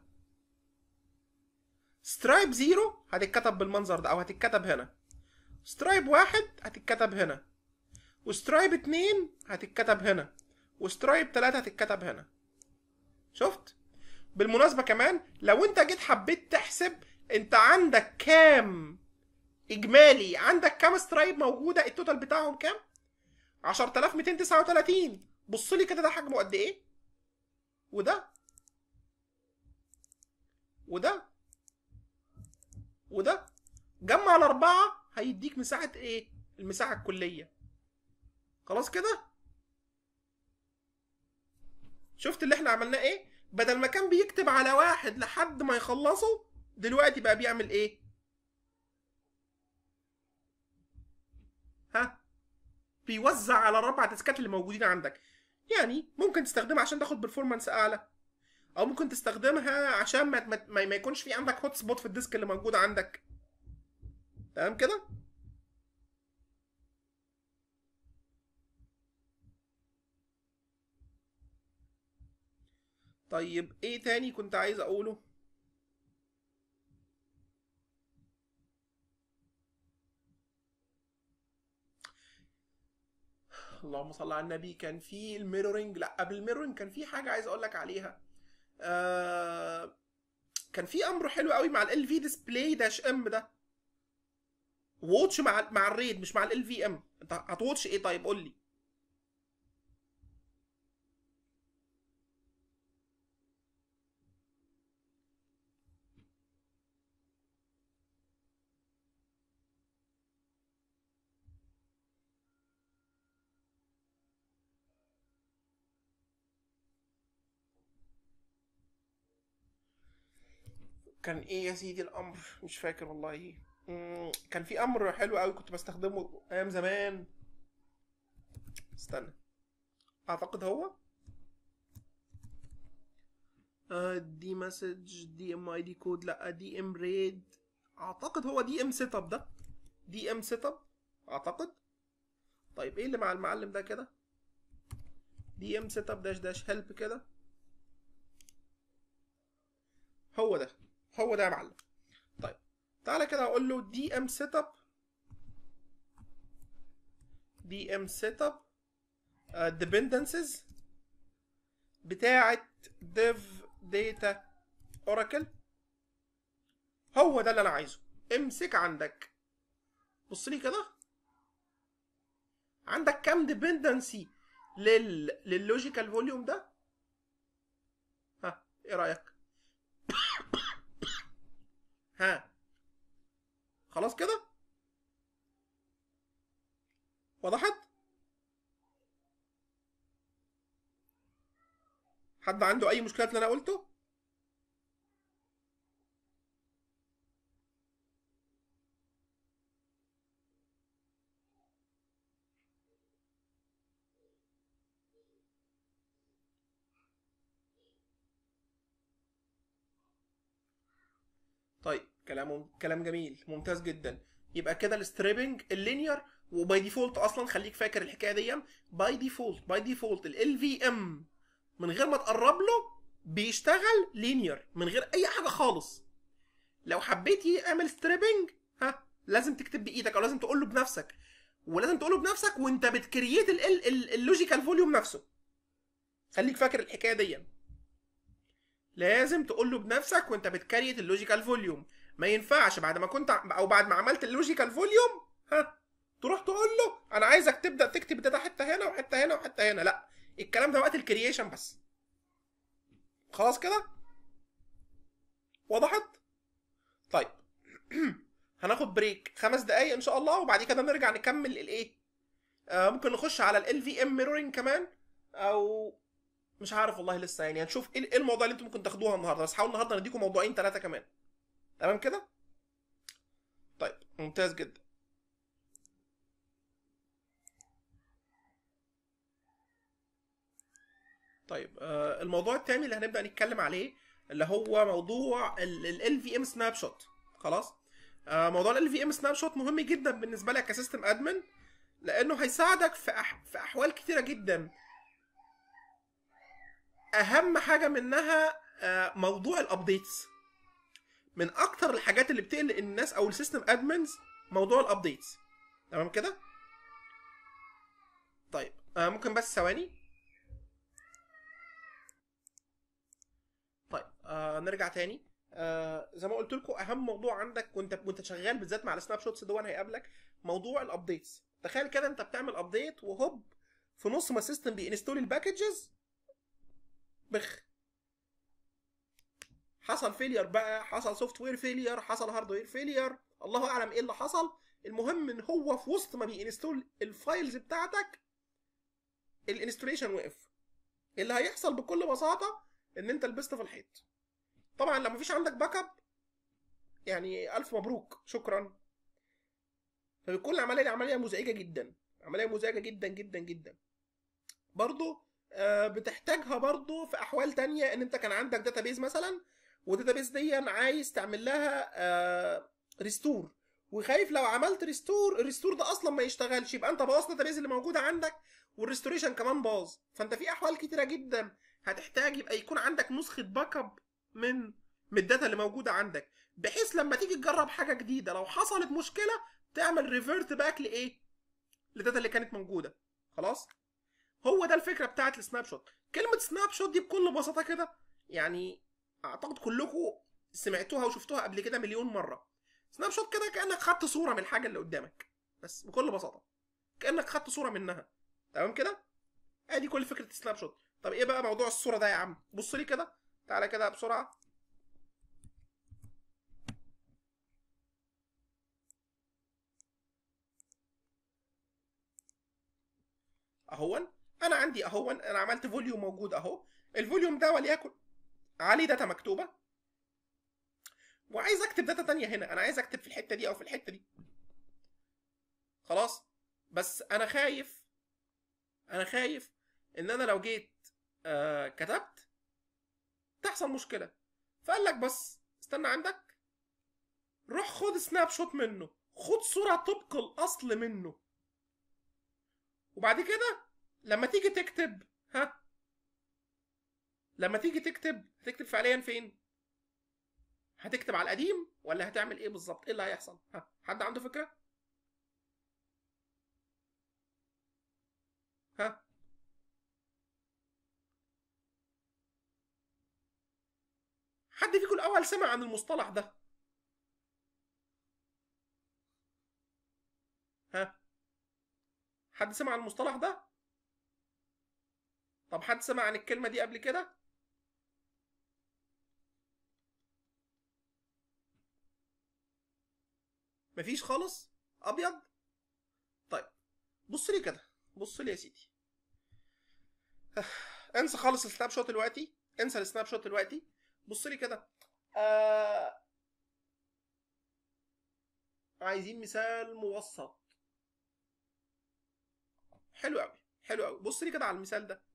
سترايب زيرو هتتكتب بالمنظر ده او هتتكتب هنا سترايب واحد هتتكتب هنا وسترايب اتنين هتتكتب هنا وسترايب تلاتة هتتكتب هنا شفت بالمناسبة كمان لو انت جيت حبيت تحسب انت عندك كام اجمالي عندك كام سترايب موجودة التوتال بتاعهم كام 10239 بص لي كده ده حجمه قد ايه وده وده وده جمع الأربعة هيديك مساحة إيه؟ المساحة الكلية. خلاص كده؟ شفت اللي إحنا عملناه إيه؟ بدل ما كان بيكتب على واحد لحد ما يخلصه دلوقتي بقى بيعمل إيه؟ ها؟ بيوزع على الأربع ديسكات اللي موجودين عندك. يعني ممكن تستخدمها عشان تاخد برفورمانس أعلى. أو ممكن تستخدمها عشان ما, ما, ما يكونش في عندك هوت سبوت في الديسك اللي موجود عندك. تمام كده طيب ايه تاني كنت عايز اقوله اللهم صل على النبي كان في الميرورنج لا قبل الميرورنج كان في حاجه عايز اقول لك عليها آه كان في امر حلو قوي مع ال في ديسبلاي داش ام ده ووتش مع مع الريد مش مع ال في ام انت هتوتش ايه طيب قول لي كان ايه يا سيدي الامر مش فاكر والله ايه مم، كان في امر حلو قوي كنت بستخدمه ايام زمان استنى اعتقد هو دي مسج دي ام اي دي كود لا دي ام ريد اعتقد هو دي ام سيت اب ده دي ام سيت اب اعتقد طيب ايه اللي مع المعلم ده كده دي ام سيت اب داش داش هيلب كده هو ده هو ده يا معلم طيب تعالى كده اقول له دي ام سيت اب دي ام سيت اب ديبندنسز بتاعه ديف داتا اوراكل هو ده اللي انا عايزه امسك عندك بص لي كده عندك كام ديبندنسي لل لللوجيكال فوليوم ده ها ايه رايك ها خلاص كده وضحت حد عنده اي مشكله اللي انا قلته طيب كلام كلام جميل ممتاز جدا يبقى كده الستريبنج اللينير وباي ديفولت اصلا خليك فاكر الحكايه دي باي ديفولت باي ديفولت ال في ام من غير ما تقرب له بيشتغل لينير من غير اي حاجه خالص لو حبيت يعمل ستريبنج ها لازم تكتب بايدك او لازم تقول له بنفسك ولازم تقول له بنفسك وانت بتكريت اللوجيكال فوليوم نفسه خليك فاكر الحكايه دي لازم تقول له بنفسك وانت بتكريت اللوجيكال فوليوم ما ينفعش بعد ما كنت او بعد ما عملت اللوجيكال فوليوم ها تروح تقول له انا عايزك تبدا تكتب ده حته هنا وحته هنا وحته هنا لا الكلام ده وقت الكرييشن بس خلاص كده وضحت طيب هناخد بريك خمس دقايق ان شاء الله وبعد كده نرجع نكمل الايه آه ممكن نخش على ال في ام ميرورنج كمان او مش عارف والله لسه يعني هنشوف ايه إيه الموضوع اللي انتم ممكن تاخدوها النهارده بس حاول النهارده نديكم موضوعين ثلاثه كمان تمام كده طيب ممتاز جدا طيب آه الموضوع التاني اللي هنبدا نتكلم عليه اللي هو موضوع ال في ام سناب شوت خلاص آه موضوع ال في ام سناب شوت مهم جدا بالنسبه لك كسيستم ادمن لانه هيساعدك في أح في احوال كتيره جدا اهم حاجه منها آه موضوع الابديتس من اكتر الحاجات اللي بتقلق الناس او السيستم ادمنز موضوع الابديتس تمام كده طيب آه ممكن بس ثواني طيب آه نرجع تاني آه زي ما قلت لكم اهم موضوع عندك وانت وانت شغال بالذات مع السناب شوتس دول هيقابلك موضوع الابديتس تخيل كده انت بتعمل ابديت وهوب في نص ما السيستم بينستول الباكجز بخ حصل فيلير بقى حصل سوفت وير فيلير حصل هاردوير فيلير الله اعلم ايه اللي حصل المهم ان هو في وسط ما بينستول الفايلز بتاعتك الانستوليشن وقف اللي هيحصل بكل بساطه ان انت لبست في الحيط طبعا لو مفيش عندك باك اب يعني الف مبروك شكرا فبتكون العمليه دي عمليه مزعجه جدا عمليه مزعجه جدا جدا جدا برضو آه بتحتاجها برضو في احوال تانية ان انت كان عندك داتابيز مثلا والداتابيز دي عايز تعمل لها آه ريستور وخايف لو عملت ريستور الريستور ده اصلا ما يشتغلش يبقى انت بوظت الداتابيز اللي موجوده عندك والريستوريشن كمان باظ فانت في احوال كتيره جدا هتحتاج يبقى يكون عندك نسخه باك اب من من الداتا اللي موجوده عندك بحيث لما تيجي تجرب حاجه جديده لو حصلت مشكله تعمل ريفيرت باك لايه للداتا اللي كانت موجوده خلاص هو ده الفكره بتاعت السناب شوت كلمه سناب شوت دي بكل بساطه كده يعني اعتقد كلكم سمعتوها وشفتوها قبل كده مليون مره سناب شوت كده كانك خدت صوره من الحاجه اللي قدامك بس بكل بساطه كانك خدت صوره منها تمام كده ادي كل فكره السناب شوت طب ايه بقى موضوع الصوره ده يا عم بص لي كده تعالى كده بسرعه اهون انا عندي اهون انا عملت فوليوم موجود اهو الفوليوم ده وليكن عليه داتا مكتوبه وعايز اكتب داتا تانية هنا انا عايز اكتب في الحته دي او في الحته دي خلاص بس انا خايف انا خايف ان انا لو جيت آه كتبت تحصل مشكله فقال لك بس استنى عندك روح خد سناب شوت منه خد صوره طبق الاصل منه وبعد كده لما تيجي تكتب ها لما تيجي تكتب هتكتب فعليا فين هتكتب على القديم ولا هتعمل ايه بالظبط ايه اللي هيحصل ها حد عنده فكره حد فيكم الاول سمع عن المصطلح ده ها حد سمع عن المصطلح ده طب حد سمع عن الكلمه دي قبل كده مفيش خالص ابيض طيب بص لي كده بص لي يا سيدي انسى خالص السناب شوت دلوقتي انسى السناب شوت دلوقتي بص لي كده آه... عايزين مثال موسط حلو قوي حلو قوي بص لي كده على المثال ده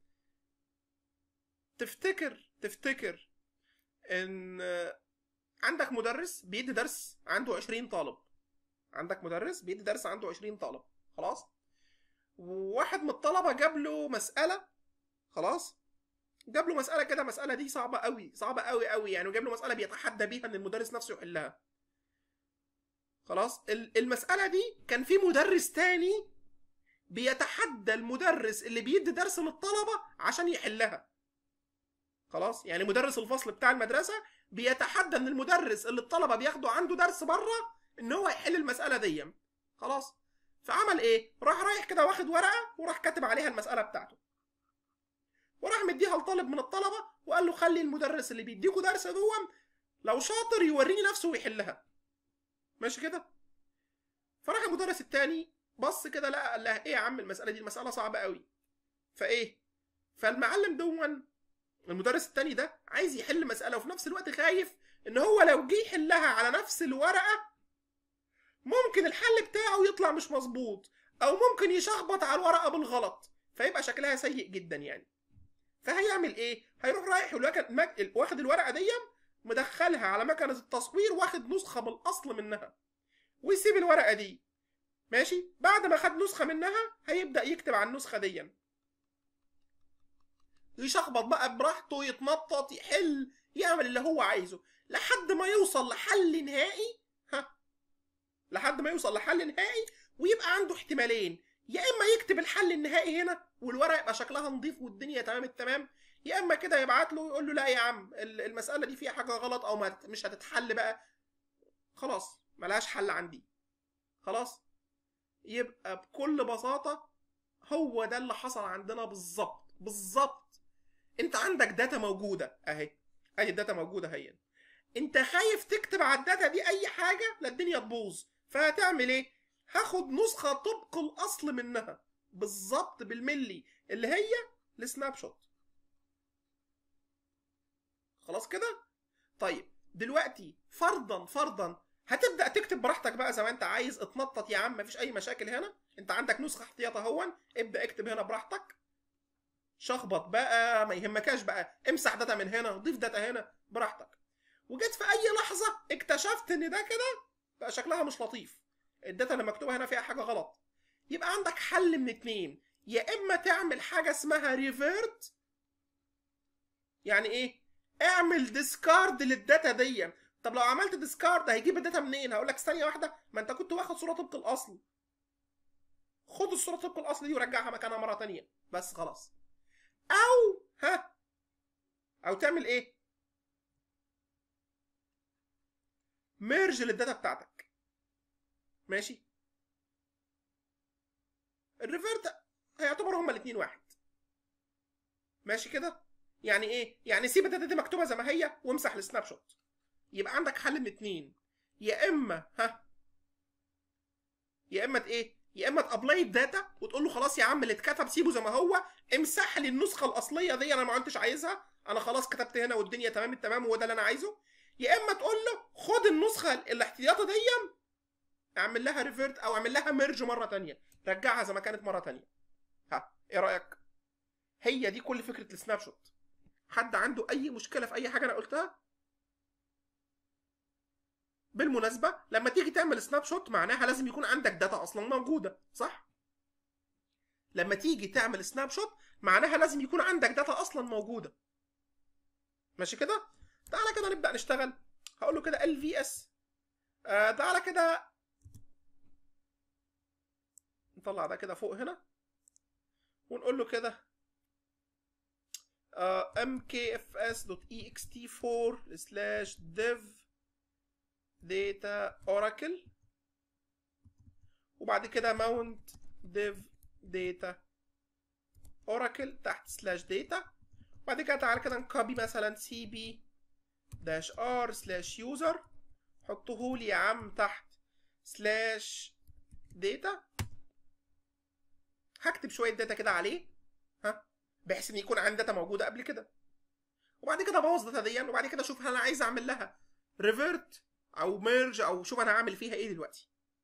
تفتكر تفتكر ان عندك مدرس بيدي درس عنده 20 طالب عندك مدرس بيدي درس عنده 20 طالب خلاص وواحد من الطلبه جاب له مساله خلاص جاب له مساله كده مساله دي صعبه قوي صعبه قوي قوي يعني وجاب له مساله بيتحدى بيها ان المدرس نفسه يحلها خلاص المساله دي كان في مدرس تاني بيتحدى المدرس اللي بيدي درس للطلبه عشان يحلها خلاص يعني مدرس الفصل بتاع المدرسه بيتحدى ان المدرس اللي الطلبه بياخدوا عنده درس بره ان هو يحل المساله دي خلاص فعمل ايه راح رايح كده واخد ورقه وراح كاتب عليها المساله بتاعته وراح مديها لطالب من الطلبه وقال له خلي المدرس اللي بيديكوا درس دوم لو شاطر يوريني نفسه ويحلها ماشي كده فراح المدرس التاني بص كده لقى قال لها ايه يا عم المساله دي المساله صعبه قوي فايه فالمعلم دون المدرس التاني ده عايز يحل مساله وفي نفس الوقت خايف ان هو لو جه يحلها على نفس الورقه ممكن الحل بتاعه يطلع مش مظبوط او ممكن يشخبط على الورقه بالغلط فيبقى شكلها سيء جدا يعني فهيعمل ايه هيروح رايح واخد الورقه دي مدخلها على مكنه التصوير واخد نسخه بالاصل منها ويسيب الورقه دي ماشي بعد ما خد نسخه منها هيبدا يكتب على النسخه دي يشخبط بقى براحته يتنطط يحل يعمل اللي هو عايزه لحد ما يوصل لحل نهائي ها لحد ما يوصل لحل نهائي ويبقى عنده احتمالين يا اما يكتب الحل النهائي هنا والورقه يبقى شكلها نظيف والدنيا تمام التمام يا اما كده يبعت له ويقول له لا يا عم المساله دي فيها حاجه غلط او ما مش هتتحل بقى خلاص ملهاش حل عندي خلاص يبقى بكل بساطه هو ده اللي حصل عندنا بالظبط بالظبط انت عندك داتا موجوده اهي ادي الداتا موجوده اهي انت خايف تكتب على الداتا دي اي حاجه لا الدنيا تبوظ فهتعمل ايه هاخد نسخه طبق الاصل منها بالظبط بالملي اللي هي السناب شوت خلاص كده طيب دلوقتي فرضا فرضا هتبدا تكتب براحتك بقى زي ما انت عايز اتنطط يا عم مفيش اي مشاكل هنا انت عندك نسخه احتياط اهون ابدا اكتب هنا براحتك شخبط بقى ما يهمكاش بقى امسح داتا من هنا ضيف داتا هنا براحتك وجيت في اي لحظه اكتشفت ان ده كده بقى شكلها مش لطيف الداتا اللي مكتوبه هنا فيها حاجه غلط يبقى عندك حل من اتنين يا اما تعمل حاجه اسمها ريفيرت يعني ايه اعمل ديسكارد للداتا دي طب لو عملت ديسكارد هيجيب الداتا منين هقول لك ثانيه واحده ما انت كنت واخد صوره طبق الاصل خد الصوره طبق الاصل دي ورجعها مكانها مره تانية بس خلاص او ها او تعمل ايه ميرج للداتا بتاعتك ماشي الريفيرت هيعتبروا هما الاثنين واحد ماشي كده يعني ايه يعني سيب الداتا دي مكتوبه زي ما هي وامسح السناب شوت يبقى عندك حل من اتنين يا اما ها يا اما ايه يا اما تابلاي الداتا وتقول له خلاص يا عم اللي اتكتب سيبه زي ما هو امسح لي النسخه الاصليه دي انا ما كنتش عايزها انا خلاص كتبت هنا والدنيا تمام التمام وهو ده اللي انا عايزه يا اما تقول له خد النسخه الاحتياطي دي اعمل لها ريفيرت او اعمل لها ميرج مره تانية رجعها زي ما كانت مره تانية ها ايه رايك هي دي كل فكره السناب شوت حد عنده اي مشكله في اي حاجه انا قلتها بالمناسبه لما تيجي تعمل سناب شوت معناها لازم يكون عندك داتا اصلا موجوده صح لما تيجي تعمل سناب شوت معناها لازم يكون عندك داتا اصلا موجوده ماشي كده تعالى كده نبدا نشتغل هقول له كده ال في اس تعالى كده نطلع ده كده فوق هنا ونقول له كده uh, mkfs.ext4 slash dev data oracle وبعد كده mount dev data oracle تحت slash data وبعد كده تعالى كده نكوبي مثلا cb dash r slash user حطه لي يا عم تحت slash data هكتب شويه داتا كده عليه ها بحيث ان يكون عندي داتا موجوده قبل كده وبعد كده ابوظ داتا دي وبعد كده اشوف هل انا عايز اعمل لها ريفيرت او ميرج او شوف انا هعمل فيها ايه دلوقتي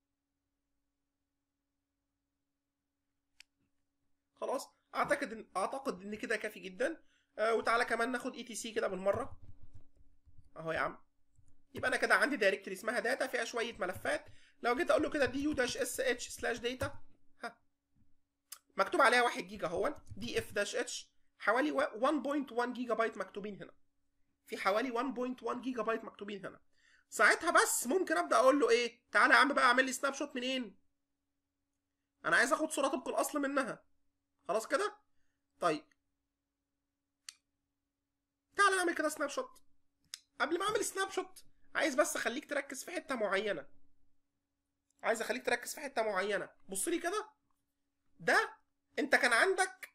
خلاص اعتقد ان اعتقد ان كده كافي جدا آه وتعالى كمان ناخد اي تي سي كده بالمره اهو يا عم يبقى انا كده عندي دايركتوري اسمها داتا فيها شويه ملفات لو جيت اقول له كده دي يو داش اس اتش سلاش داتا ها مكتوب عليها 1 جيجا اهو دي اف داش اتش حوالي 1.1 جيجا بايت مكتوبين هنا في حوالي 1.1 جيجا بايت مكتوبين هنا ساعتها بس ممكن ابدا اقول له ايه تعالى يا عم بقى اعمل لي سناب شوت منين انا عايز اخد صوره طبق الاصل منها خلاص كده طيب تعالى نعمل كده سناب شوت قبل ما اعمل سناب شوت عايز بس اخليك تركز في حته معينه عايز اخليك تركز في حته معينه بص لي كده ده انت كان عندك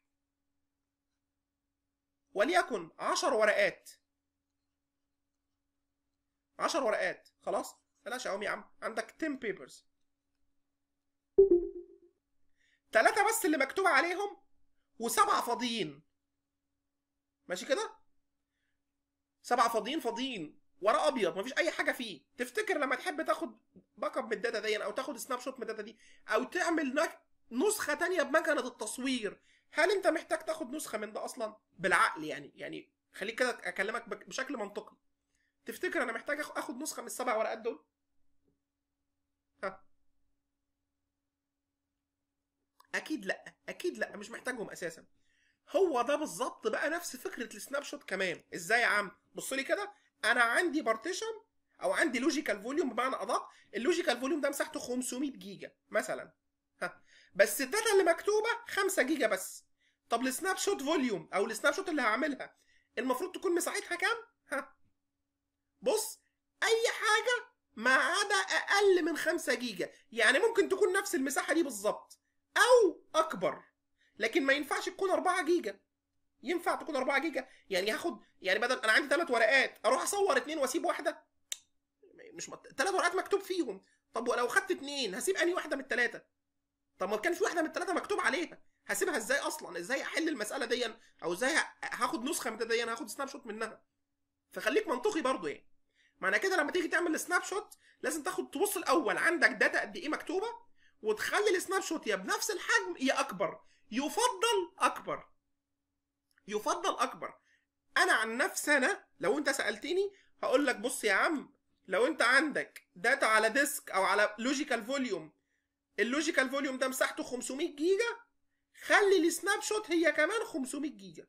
وليكن 10 ورقات 10 ورقات خلاص بلاش اقوم يا عم عندك 10 بيبرز ثلاثة بس اللي مكتوب عليهم وسبعة فاضيين ماشي كده سبعة فاضيين فاضيين ورق ابيض مفيش اي حاجه فيه تفتكر لما تحب تاخد باك اب من الداتا دي او تاخد سناب شوت من الداتا دي او تعمل نك- نسخه تانية بمكنه التصوير هل انت محتاج تاخد نسخه من ده اصلا بالعقل يعني يعني خليك كده اكلمك بك- بشكل منطقي تفتكر انا محتاج آخ- اخد نسخه من السبع ورقات دول ها اكيد لا اكيد لا مش محتاجهم اساسا هو ده بالظبط بقى نفس فكره السناب شوت كمان ازاي يا عم بص لي كده انا عندي بارتيشن او عندي لوجيكال فوليوم بمعنى ادق اللوجيكال فوليوم ده مساحته 500 جيجا مثلا ها بس الداتا اللي مكتوبه 5 جيجا بس طب السناب شوت فوليوم او السناب شوت اللي هعملها المفروض تكون مساحتها كام ها بص اي حاجه ما عدا اقل من 5 جيجا يعني ممكن تكون نفس المساحه دي بالظبط او اكبر لكن ما ينفعش تكون 4 جيجا ينفع تكون 4 جيجا يعني هاخد يعني بدل انا عندي ثلاث ورقات اروح اصور اثنين واسيب واحده مش مط... ثلاث ورقات مكتوب فيهم طب ولو خدت اثنين هسيب انهي واحده من الثلاثه طب ما كان في واحده من الثلاثه مكتوب عليها هسيبها ازاي اصلا ازاي احل المساله دي او ازاي ه- هاخد نسخه من دي هاخد سناب شوت منها فخليك منطقي برضو يعني معنى كده لما تيجي تعمل سناب شوت لازم تاخد تبص الاول عندك داتا قد ايه مكتوبه وتخلي السناب شوت يا بنفس الحجم يا اكبر يفضل اكبر يفضل اكبر انا عن نفسي انا لو انت سالتني هقول لك بص يا عم لو انت عندك داتا على ديسك او على لوجيكال فوليوم اللوجيكال فوليوم ده مساحته 500 جيجا خلي السناب شوت هي كمان 500 جيجا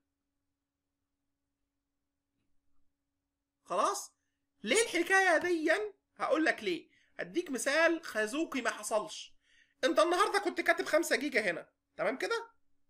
خلاص ليه الحكايه دي هقول لك ليه هديك مثال خازوقي ما حصلش انت النهارده كنت كاتب 5 جيجا هنا تمام كده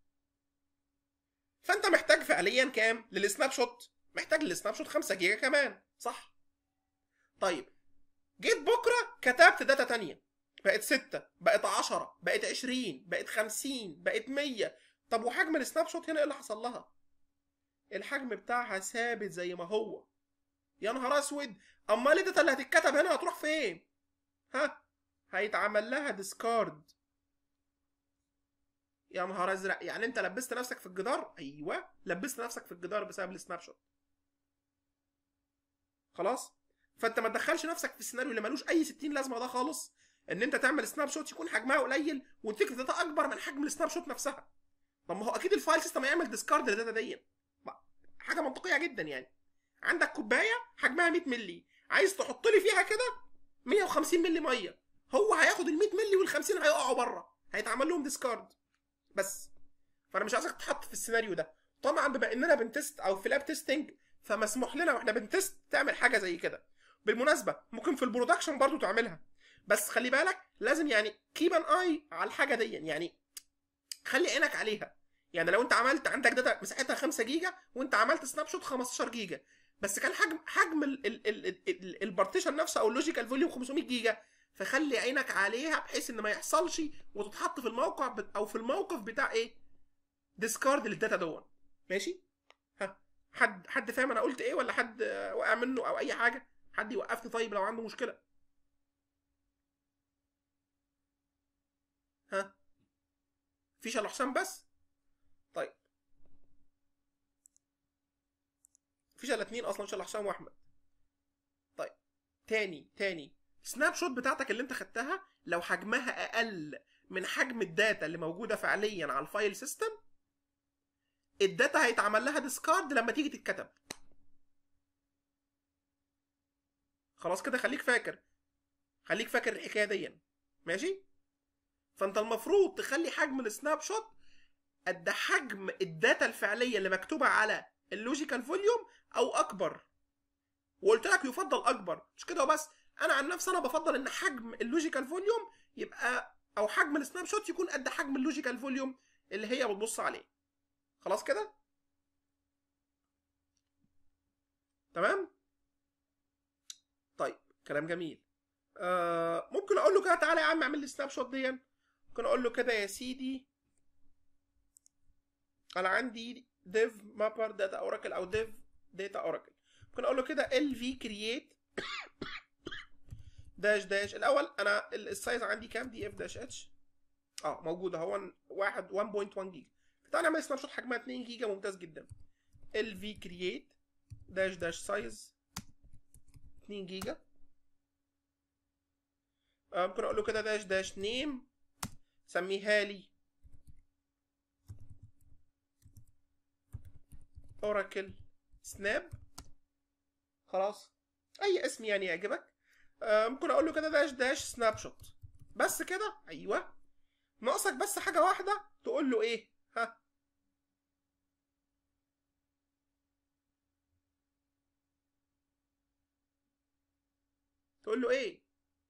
فانت محتاج فعليا كام للسناب شوت محتاج للسناب شوت 5 جيجا كمان صح طيب جيت بكره كتبت داتا تانية بقت 6 بقت 10 بقت 20 بقت 50 بقت 100 طب وحجم السناب شوت هنا ايه اللي حصل لها الحجم بتاعها ثابت زي ما هو يا نهار اسود امال الداتا اللي هتتكتب هنا هتروح فين ها هيتعمل لها ديسكارد يا نهار ازرق يعني انت لبست نفسك في الجدار ايوه لبست نفسك في الجدار بسبب السناب شوت خلاص فانت ما تدخلش نفسك في السيناريو اللي ملوش اي 60 لازمه ده خالص ان انت تعمل سناب شوت يكون حجمها قليل وتكتب داتا اكبر من حجم السناب شوت نفسها طب ما هو اكيد الفايل سيستم هيعمل ديسكارد للداتا دي ما- حاجه منطقيه جدا يعني عندك كوبايه حجمها 100 مللي عايز تحط لي فيها كده 150 مللي ميه هو هياخد ال 100 مللي وال 50 هيقعوا بره هيتعمل لهم ديسكارد بس فانا مش عايزك تتحط في السيناريو ده طبعا بما اننا بنتست او في لاب تيستنج فمسموح لنا واحنا بنتست تعمل حاجه زي كده بالمناسبه ممكن في البرودكشن برضو تعملها بس خلي بالك لازم يعني كيب ان اي على الحاجه دي يعني خلي عينك عليها يعني لو انت عملت عندك داتا مساحتها 5 جيجا وانت عملت سناب شوت 15 جيجا بس كان حجم حجم ال- ال- ال- ال- ال- البارتيشن نفسه او اللوجيكال فوليوم 500 جيجا فخلي عينك عليها بحيث ان ما يحصلش وتتحط في الموقع بت- او في الموقف بتاع ايه ديسكارد للداتا دون ماشي ها حد حد فاهم انا قلت ايه ولا حد آه، وقع منه او اي حاجه حد يوقفني طيب لو عنده مشكله ها فيش الا حسام بس طيب فيش الا اتنين اصلا مش الا حسام واحمد طيب تاني تاني سناب شوت بتاعتك اللي انت خدتها لو حجمها اقل من حجم الداتا اللي موجوده فعليا على الفايل سيستم الداتا هيتعمل لها ديسكارد لما تيجي تتكتب خلاص كده خليك فاكر خليك فاكر الحكايه دي ماشي فانت المفروض تخلي حجم السناب شوت قد حجم الداتا الفعليه اللي مكتوبه على اللوجيكال فوليوم او اكبر وقلت لك يفضل اكبر مش كده وبس انا عن نفسي انا بفضل ان حجم اللوجيكال فوليوم يبقى او حجم السناب شوت يكون قد حجم اللوجيكال فوليوم اللي هي بتبص عليه خلاص كده تمام طيب كلام جميل آه ممكن اقول له كده تعالى يا عم اعمل لي سناب شوت دي ممكن اقول له كده يا سيدي انا عندي ديف مابر داتا اوراكل او ديف داتا اوراكل ممكن اقول له كده ال في كرييت داش داش الاول انا ال- السايز عندي كام دي اف داش اتش اه موجود اهو واحد 1.1 جيجا تعالى نعمل سناب شوت حجمها 2 جيجا ممتاز جدا ال في كرييت داش داش سايز 2 جيجا آه، ممكن اقول له كده داش داش نيم سميها لي اوراكل سناب خلاص اي اسم يعني يعجبك آه، ممكن اقول له كده داش داش سناب شوت بس كده ايوه ناقصك بس حاجه واحده تقول له ايه ها تقول له ايه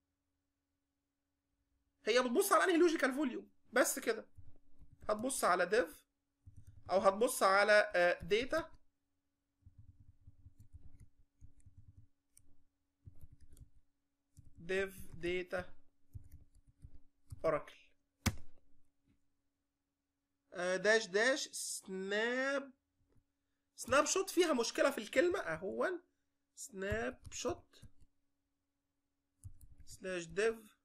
هي بتبص على انهي لوجيكال فوليوم بس كده هتبص على ديف او هتبص على داتا ديف داتا اوراكل داش داش سناب سناب شوت فيها مشكله في الكلمه اهو سناب شوت سلاش ديف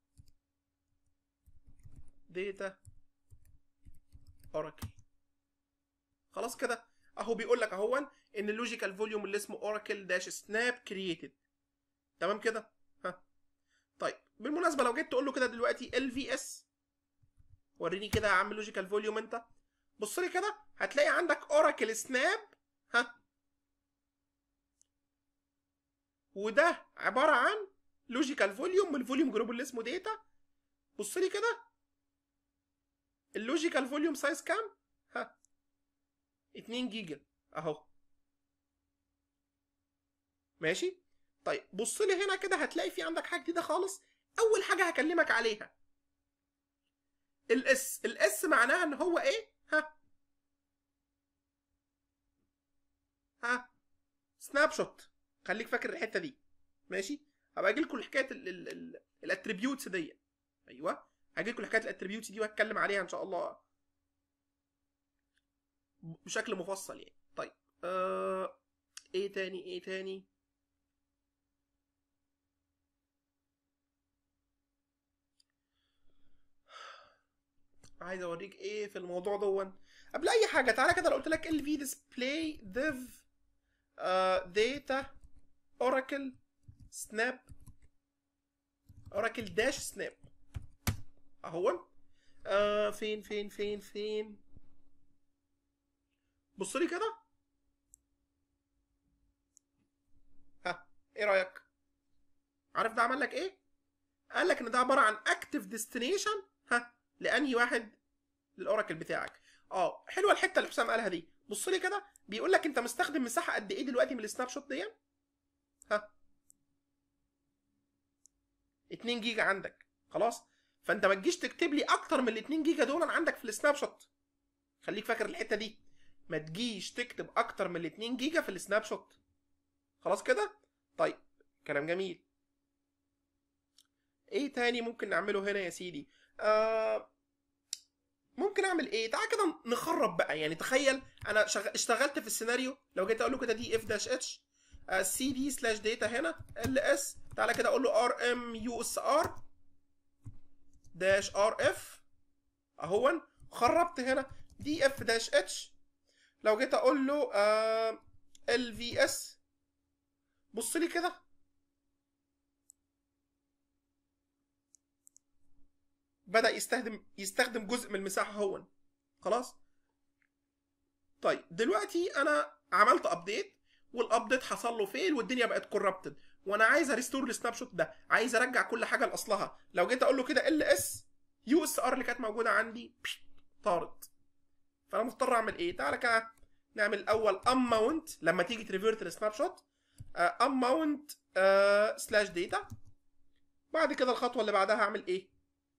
داتا اوراكل خلاص كده اهو بيقول لك اهو ان اللوجيكال فوليوم اللي اسمه اوراكل داش سناب كرييتد تمام كده ها طيب بالمناسبه لو جيت تقول له كده دلوقتي ال في اس وريني كده يا عم لوجيكال فوليوم انت بص لي كده هتلاقي عندك اوراكل سناب ها وده عباره عن لوجيكال فوليوم من الفوليوم جروب اللي اسمه داتا بص لي كده اللوجيكال فوليوم سايز كام ها 2 جيجا اهو ماشي طيب بص لي هنا كده هتلاقي في عندك حاجه جديده خالص اول حاجه هكلمك عليها الاس الاس معناها ان هو ايه ها ها سناب شوت خليك فاكر الحته دي ماشي هبقى اجي لكم حكايه الاتريبيوتس دي ايوه هاجي لكم حكايه الاتريبيوتس دي وهتكلم عليها ان شاء الله بشكل مفصل يعني طيب آه... ايه تاني ايه تاني عايز اوريك ايه في الموضوع دون قبل اي حاجه تعالى كده لو قلت لك ال في ديسبلاي ديف داتا اوراكل سناب اوراكل داش سناب اهو آه فين فين فين فين بص لي كده ها ايه رايك عارف ده عمل لك ايه قال لك ان ده عباره عن اكتف ديستنيشن ها لانهي واحد للاوراكل بتاعك اه حلوه الحته اللي حسام قالها دي بص لي كده بيقول لك انت مستخدم مساحه قد ايه دلوقتي من السناب شوت دي ها 2 جيجا عندك خلاص فانت ما تجيش تكتب لي اكتر من ال 2 جيجا دول عندك في السناب شوت خليك فاكر الحته دي ما تجيش تكتب اكتر من ال 2 جيجا في السناب شوت خلاص كده طيب كلام جميل ايه تاني ممكن نعمله هنا يا سيدي آه ممكن اعمل ايه تعال كده نخرب بقى يعني تخيل انا شغ... اشتغلت في السيناريو لو جيت اقول له كده دي اف داش اتش سي دي سلاش داتا هنا ال اس تعالى كده اقول له ار ام يو اس ار داش ار اف اهون خربت هنا دي اف داش اتش لو جيت اقول له ال في اس بص لي كده بدا يستخدم يستخدم جزء من المساحه هون خلاص طيب دلوقتي انا عملت ابديت والابديت حصل له فيل والدنيا بقت كوربتد وانا عايز اريستور السناب شوت ده عايز ارجع كل حاجه لاصلها لو جيت اقول له كده ال اس يو اس ار اللي كانت موجوده عندي طارت فانا مضطر اعمل ايه تعالى كده نعمل الاول ام ماونت لما تيجي تريفيرت السناب شوت ام ماونت سلاش داتا بعد كده الخطوه اللي بعدها هعمل ايه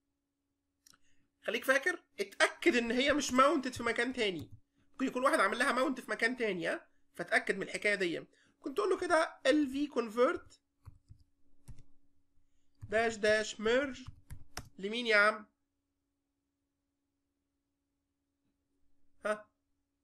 خليك فاكر اتاكد ان هي مش ماونتد في مكان تاني ممكن يكون واحد عامل لها ماونت في مكان تاني ها فتاكد من الحكايه دي كنت تقول له كده ال في كونفرت داش داش ميرج لمين يا عم ها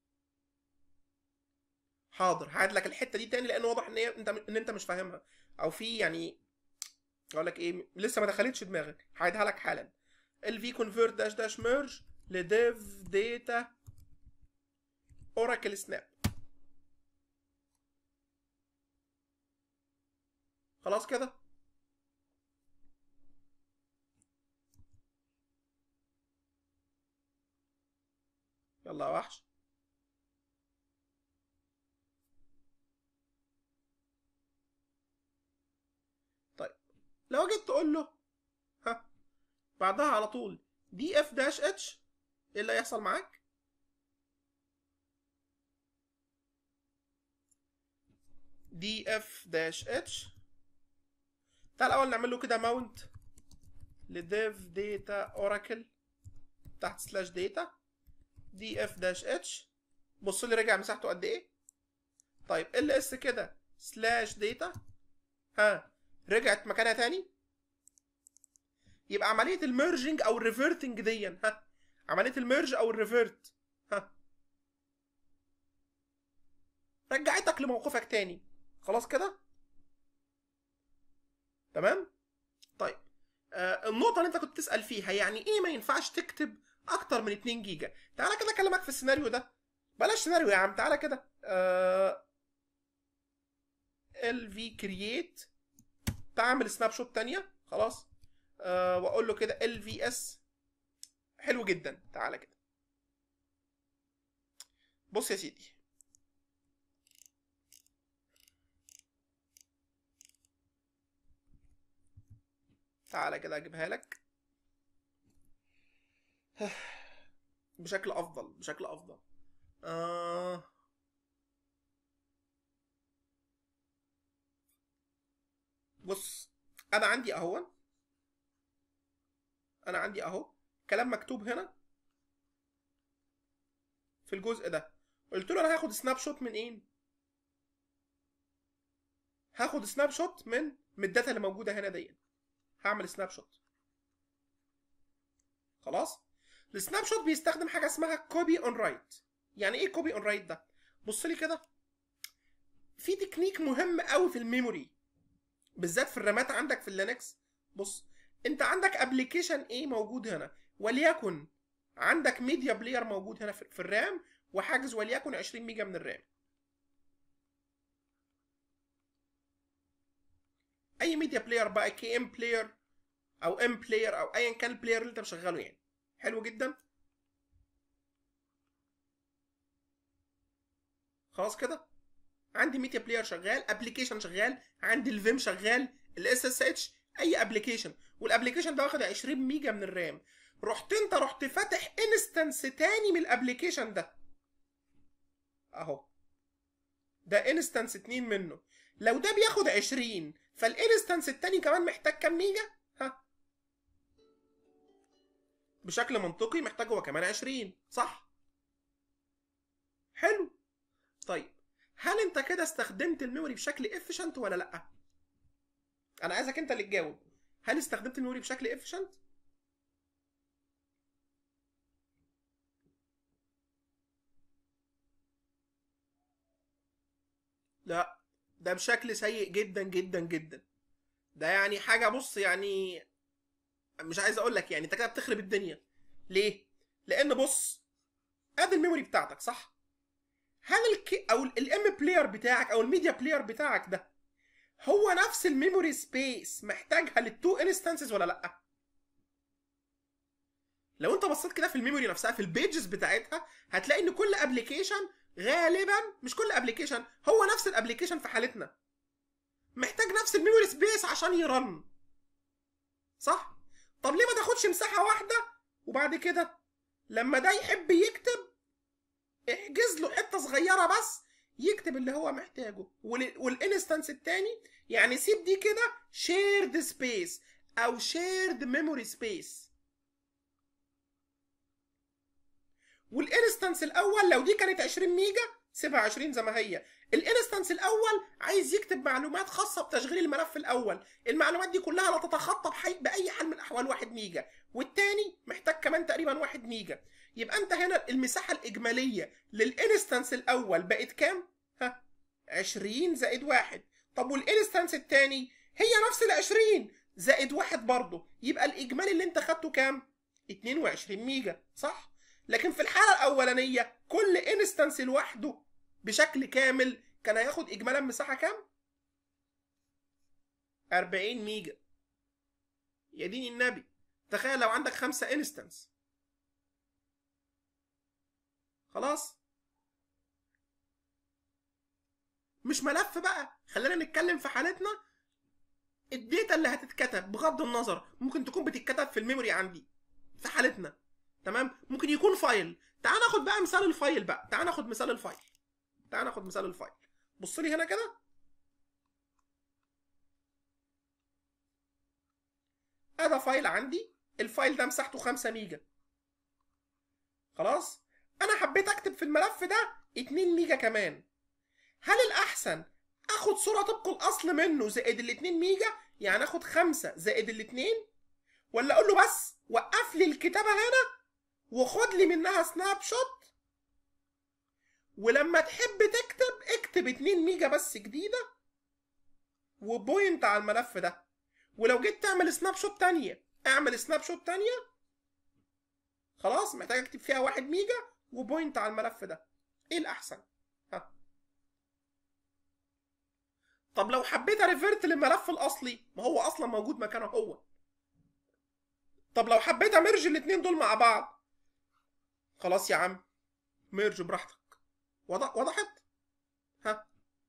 حاضر هعيد لك الحته دي تاني لان واضح ان هي انت ان انت مش فاهمها او في يعني اقول لك ايه لسه ما دخلتش دماغك هعيدها لك حالا ال في كونفرت داش داش ميرج لديف داتا اوراكل سناب خلاص كده يلا يا وحش طيب لو جيت تقول له ها بعدها على طول دي اف داش اتش ايه اللي هيحصل معاك دي اف داش اتش تعال الاول نعمل له كده ماونت لديف داتا اوراكل تحت سلاش داتا دي اف داش اتش بص لي رجع مساحته قد ايه طيب ال اس كده سلاش داتا ها رجعت مكانها تاني يبقى عمليه الميرجنج او الريفرتنج دي ها عمليه الميرج او الريفرت ها رجعتك لموقفك تاني خلاص كده تمام طيب آه النقطه اللي انت كنت تسال فيها يعني ايه ما ينفعش تكتب اكتر من 2 جيجا تعالى كده اكلمك في السيناريو ده بلاش سيناريو يا عم تعالى كده آه ال في كرييت تعمل سناب شوت تانية خلاص آه واقول له كده ال في اس حلو جدا تعالى كده بص يا سيدي تعالى كده اجيبها لك بشكل افضل بشكل افضل آه... بص انا عندي اهو انا عندي اهو كلام مكتوب هنا في الجزء ده قلت له انا هاخد سناب شوت من ايه هاخد سناب شوت من من الداتا اللي موجوده هنا دي هعمل سناب شوت خلاص السناب شوت بيستخدم حاجه اسمها كوبي اون رايت يعني ايه كوبي اون رايت ده بص لي كده في تكنيك مهم قوي في الميموري بالذات في الرامات عندك في اللينكس بص انت عندك ابلكيشن ايه موجود هنا وليكن عندك ميديا بلاير موجود هنا في الرام وحاجز وليكن 20 ميجا من الرام اي ميديا بلاير بقى كي ام بلاير او ام بلاير او ايا كان البلاير اللي انت مشغله يعني حلو جدا خلاص كده عندي ميديا بلاير شغال ابلكيشن شغال عندي الفيم شغال الاس اس اتش اي ابلكيشن والابلكيشن ده واخد 20 ميجا من الرام رحت انت رحت فاتح انستنس تاني من الابلكيشن ده اهو ده انستنس اتنين منه لو ده بياخد 20 فالانستنس التاني كمان محتاج كام ميجا ها بشكل منطقي محتاج هو كمان 20 صح حلو طيب هل انت كده استخدمت الميموري بشكل افيشنت ولا لا انا عايزك انت اللي تجاوب هل استخدمت الميموري بشكل افيشنت لا ده بشكل سيء جدا جدا جدا ده يعني حاجه بص يعني مش عايز اقول لك يعني انت كده بتخرب الدنيا ليه لان بص ادي الميموري بتاعتك صح هل الكي او الام بلاير بتاعك او الميديا بلاير بتاعك ده هو نفس الميموري سبيس محتاجها للتو انستنسز ولا لا لو انت بصيت كده في الميموري نفسها في البيجز بتاعتها هتلاقي ان كل ابلكيشن غالبا مش كل ابلكيشن هو نفس الابلكيشن في حالتنا محتاج نفس الميموري سبيس عشان يرن صح طب ليه ما تاخدش مساحه واحده وبعد كده لما ده يحب يكتب احجز له حته صغيره بس يكتب اللي هو محتاجه والانستنس التاني يعني سيب دي كده شيرد سبيس او شيرد ميموري سبيس والانستنس الاول لو دي كانت 20 ميجا سيبها 20 زي ما هي الانستنس الاول عايز يكتب معلومات خاصه بتشغيل الملف الاول المعلومات دي كلها لا تتخطى بحي... باي حال من الاحوال 1 ميجا والتاني محتاج كمان تقريبا 1 ميجا يبقى انت هنا المساحه الاجماليه للانستنس الاول بقت كام ها 20 زائد 1 طب والانستنس التاني هي نفس ال 20 زائد 1 برضه يبقى الاجمالي اللي انت خدته كام 22 ميجا صح لكن في الحاله الاولانيه كل انستنس لوحده بشكل كامل كان هياخد اجمالا مساحه كام 40 ميجا يا دين النبي تخيل لو عندك خمسة انستنس خلاص مش ملف بقى خلينا نتكلم في حالتنا الداتا اللي هتتكتب بغض النظر ممكن تكون بتتكتب في الميموري عندي في حالتنا تمام ممكن يكون فايل تعال ناخد بقى مثال الفايل بقى تعال ناخد مثال الفايل تعال ناخد مثال الفايل بص لي هنا كده ادي فايل عندي الفايل ده مساحته 5 ميجا خلاص انا حبيت اكتب في الملف ده 2 ميجا كمان هل الاحسن اخد صوره طبق الاصل منه زائد ال 2 ميجا يعني اخد 5 زائد ال 2 ولا اقول له بس وقف لي الكتابه هنا وخد لي منها سناب شوت ولما تحب تكتب اكتب 2 ميجا بس جديده وبوينت على الملف ده ولو جيت تعمل سناب شوت تانية اعمل سناب شوت تانية خلاص محتاج اكتب فيها 1 ميجا وبوينت على الملف ده ايه الاحسن ها طب لو حبيت اريفرت للملف الاصلي ما هو اصلا موجود مكانه هو طب لو حبيت امرج الاثنين دول مع بعض خلاص يا عم ميرج براحتك وضح وضحت ها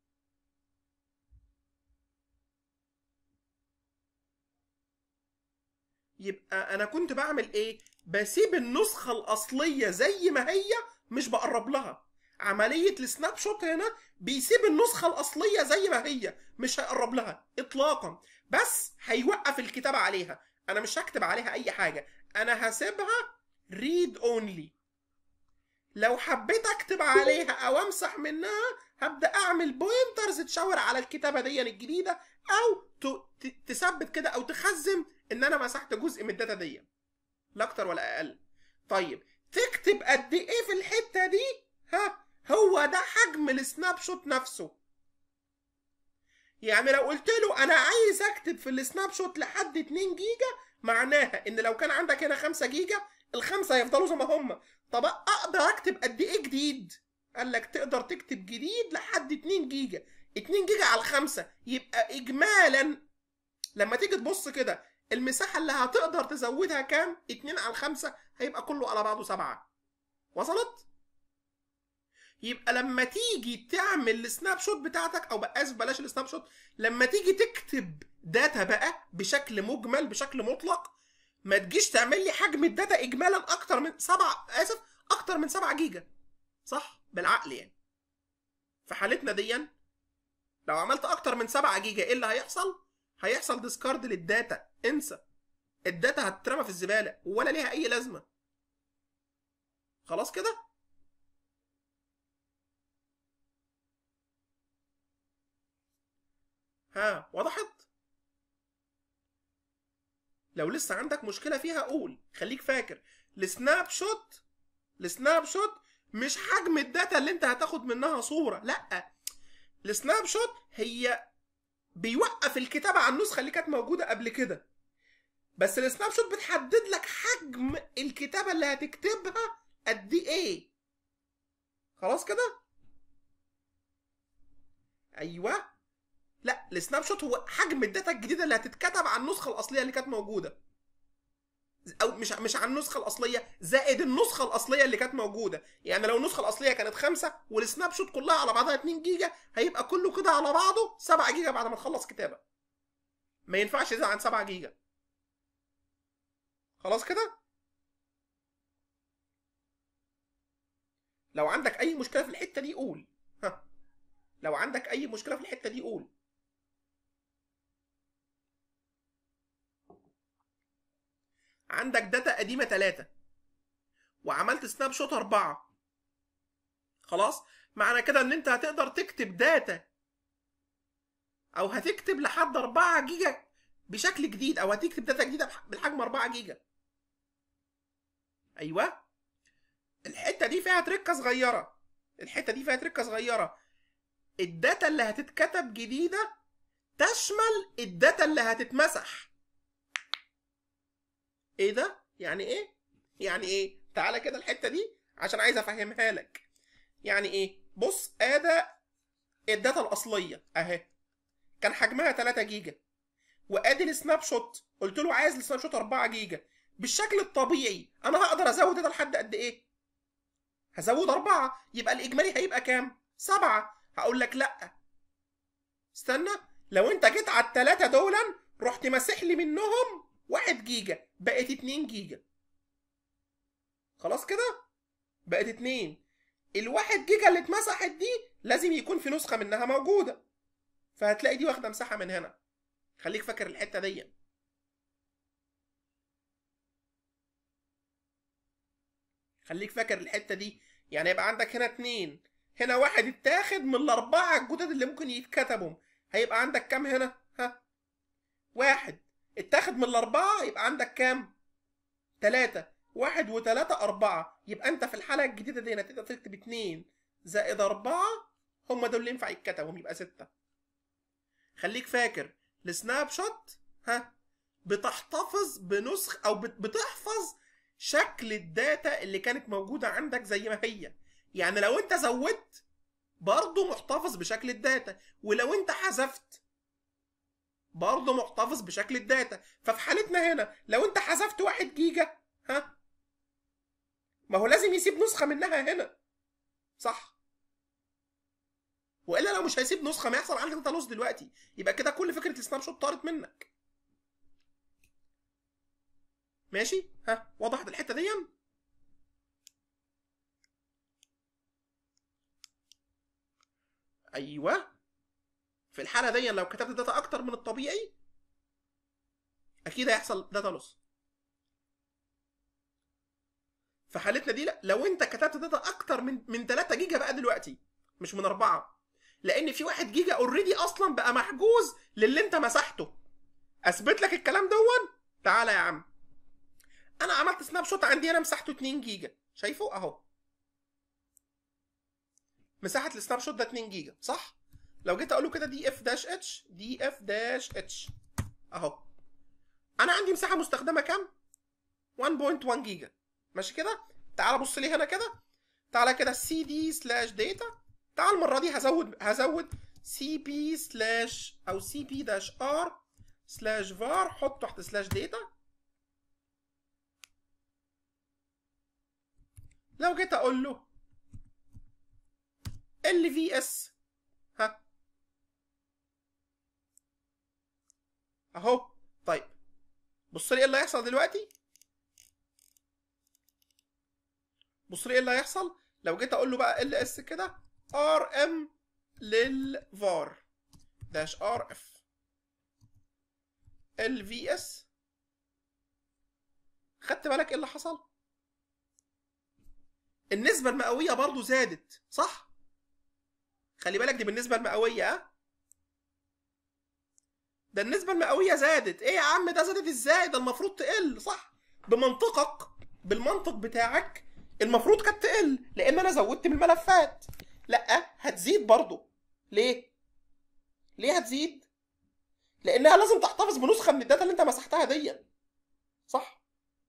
يبقى انا كنت بعمل ايه بسيب النسخه الاصليه زي ما هي مش بقرب لها عمليه السناب شوت هنا بيسيب النسخه الاصليه زي ما هي مش هيقرب لها اطلاقا بس هيوقف الكتابه عليها انا مش هكتب عليها اي حاجه انا هسيبها ريد اونلي لو حبيت اكتب عليها او امسح منها هبدا اعمل بوينترز تشاور على الكتابه دي الجديده او تثبت كده او تخزن ان انا مسحت جزء من الداتا دي لا اكتر ولا اقل طيب تكتب قد ايه في الحته دي ها هو ده حجم السناب شوت نفسه يعني لو قلت له انا عايز اكتب في السناب شوت لحد 2 جيجا معناها ان لو كان عندك هنا 5 جيجا الخمسه هيفضلوا زي ما هم طب اقدر اكتب قد ايه جديد قال لك تقدر تكتب جديد لحد 2 جيجا 2 جيجا على الخمسه يبقى اجمالا لما تيجي تبص كده المساحه اللي هتقدر تزودها كام 2 على الخمسه هيبقى كله على بعضه سبعة وصلت يبقى لما تيجي تعمل السناب شوت بتاعتك او اسف بلاش السناب شوت لما تيجي تكتب داتا بقى بشكل مجمل بشكل مطلق ما تجيش تعمل لي حجم الداتا اجمالا اكتر من سبعة اسف اكتر من 7 جيجا صح بالعقل يعني في حالتنا ديا لو عملت اكتر من 7 جيجا ايه اللي هيحصل هيحصل ديسكارد للداتا انسى الداتا هتترمى في الزباله ولا ليها اي لازمه خلاص كده ها وضحت لو لسه عندك مشكله فيها قول خليك فاكر السناب شوت السناب شوت مش حجم الداتا اللي انت هتاخد منها صوره لا السناب شوت هي بيوقف الكتابه على النسخه اللي كانت موجوده قبل كده بس السناب شوت بتحدد لك حجم الكتابه اللي هتكتبها قد ايه خلاص كده ايوه لا السناب شوت هو حجم الداتا الجديده اللي هتتكتب على النسخه الاصليه اللي كانت موجوده او مش مش على النسخه الاصليه زائد النسخه الاصليه اللي كانت موجوده يعني لو النسخه الاصليه كانت خمسة والسناب شوت كلها على بعضها 2 جيجا هيبقى كله كده على بعضه 7 جيجا بعد ما تخلص كتابه ما ينفعش يزيد عن 7 جيجا خلاص كده لو عندك اي مشكله في الحته دي قول ها لو عندك اي مشكله في الحته دي قول عندك داتا قديمه 3 وعملت سناب شوت 4 خلاص معنى كده ان انت هتقدر تكتب داتا او هتكتب لحد 4 جيجا بشكل جديد او هتكتب داتا جديده بالحجم 4 جيجا ايوه الحته دي فيها تركه صغيره الحته دي فيها تركه صغيره الداتا اللي هتتكتب جديده تشمل الداتا اللي هتتمسح ايه ده يعني ايه يعني ايه تعالى كده الحته دي عشان عايز افهمها لك يعني ايه بص ادي الداتا الاصليه اهي كان حجمها 3 جيجا وادي السناب شوت قلت له عايز السناب شوت 4 جيجا بالشكل الطبيعي انا هقدر ازود ده لحد قد ايه هزود أربعة يبقى الإجمالي هيبقى كام؟ سبعة هقول لك لأ استنى لو أنت جيت على التلاتة دولا رحت ماسح لي منهم واحد جيجا بقت اتنين جيجا خلاص كده؟ بقت اتنين الواحد جيجا اللي اتمسحت دي لازم يكون في نسخة منها موجودة فهتلاقي دي واخدة مساحة من هنا خليك فاكر الحتة دي خليك فاكر الحته دي يعني يبقى عندك هنا اتنين هنا واحد اتاخد من الاربعه الجدد اللي ممكن يتكتبوا هيبقى عندك كام هنا ها واحد اتاخد من الاربعه يبقى عندك كام تلاتة واحد وتلاتة أربعة يبقى أنت في الحالة الجديدة دي هتقدر تكتب اتنين زائد أربعة هم دول اللي ينفع يتكتبوا يبقى ستة خليك فاكر السناب شوت ها بتحتفظ بنسخ أو بتحفظ شكل الداتا اللي كانت موجودة عندك زي ما هي يعني لو انت زودت برضه محتفظ بشكل الداتا ولو انت حذفت برضه محتفظ بشكل الداتا ففي حالتنا هنا لو انت حذفت واحد جيجا ها ما هو لازم يسيب نسخة منها هنا صح والا لو مش هيسيب نسخة ما يحصل عندك داتا لوس دلوقتي يبقى كده كل فكرة السناب شوت طارت منك ماشي ها وضحت الحته دي ايوه في الحاله دي لو كتبت داتا اكتر من الطبيعي اكيد هيحصل داتا لوس في حالتنا دي لا لو انت كتبت داتا اكتر من من 3 جيجا بقى دلوقتي مش من 4 لان في 1 جيجا اوريدي اصلا بقى محجوز للي انت مسحته اثبت لك الكلام دون تعالى يا عم انا عملت سناب شوت عندي انا مساحته 2 جيجا شايفه اهو مساحه السناب شوت ده 2 جيجا صح لو جيت اقول له كده دي اف داش اتش دي اف داش اتش اهو انا عندي مساحه مستخدمه كام 1.1 جيجا ماشي كده تعال بص لي هنا كده تعالى كده سي دي سلاش داتا تعال المره دي هزود هزود سي بي سلاش او سي بي داش ار سلاش فار حط تحت سلاش داتا لو جيت اقول له ال في اس ها اهو طيب بص لي ايه اللي هيحصل دلوقتي بص لي ايه اللي هيحصل لو جيت اقول له بقى ال اس كده ار ام للفار داش ار اف ال في اس خدت بالك ايه اللي حصل النسبة المئوية برضو زادت صح؟ خلي بالك دي بالنسبة المئوية ها؟ ده النسبه المئويه زادت ايه يا عم ده زادت ازاي ده المفروض تقل صح بمنطقك بالمنطق بتاعك المفروض كانت تقل لان انا زودت من الملفات لا هتزيد برضو ليه ليه هتزيد لانها لازم تحتفظ بنسخه من الداتا اللي انت مسحتها دي صح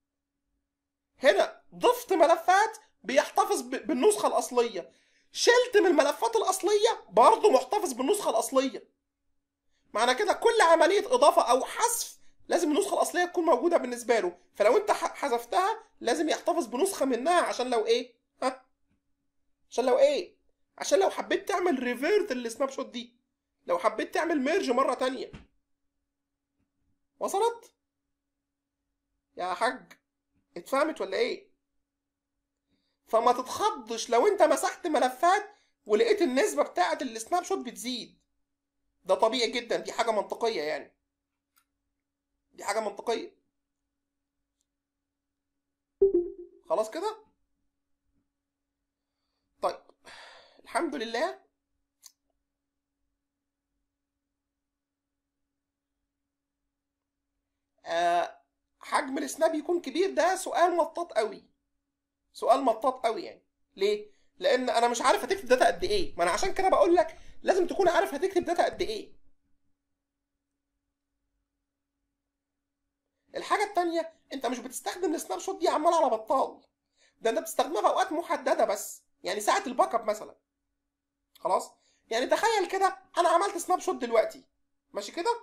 هنا ضفت ملفات بيحتفظ ب- بالنسخه الاصليه شلت من الملفات الاصليه برضه محتفظ بالنسخه الاصليه معنى كده كل عمليه اضافه او حذف لازم النسخه الاصليه تكون موجوده بالنسبه له فلو انت ح- حذفتها لازم يحتفظ بنسخه منها عشان لو ايه ها عشان لو ايه عشان لو حبيت تعمل ريفيرت للسناب شوت دي لو حبيت تعمل ميرج مره تانية وصلت يا حاج اتفهمت ولا ايه فما تتخضش لو انت مسحت ملفات ولقيت النسبه بتاعه السناب شوت بتزيد ده طبيعي جدا دي حاجه منطقيه يعني دي حاجه منطقيه خلاص كده طيب الحمد لله آه حجم السناب يكون كبير ده سؤال مطاط قوي سؤال مطاط قوي يعني ليه لان انا مش عارف هتكتب داتا قد ايه ما انا عشان كده بقول لك لازم تكون عارف هتكتب داتا قد ايه الحاجه التانية انت مش بتستخدم السناب شوت دي عمال على بطال ده انت بتستخدمها في اوقات محدده بس يعني ساعه الباك اب مثلا خلاص يعني تخيل كده انا عملت سناب شوت دلوقتي ماشي كده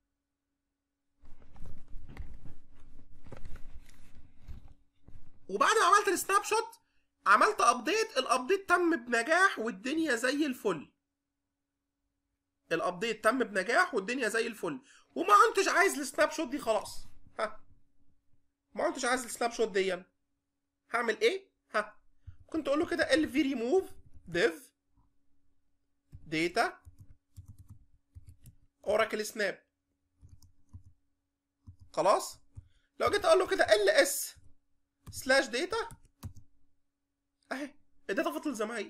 وبعد ما عملت السناب شوت عملت ابديت الابديت تم بنجاح والدنيا زي الفل الابديت تم بنجاح والدنيا زي الفل وما كنتش عايز السناب شوت دي خلاص ها ما كنتش عايز السناب شوت دي هعمل ايه ها كنت اقول له كده ال في ريموف ديف داتا اوراكل سناب خلاص لو جيت اقول له كده ال اس سلاش داتا اهي الداتا فضلت زي ما هي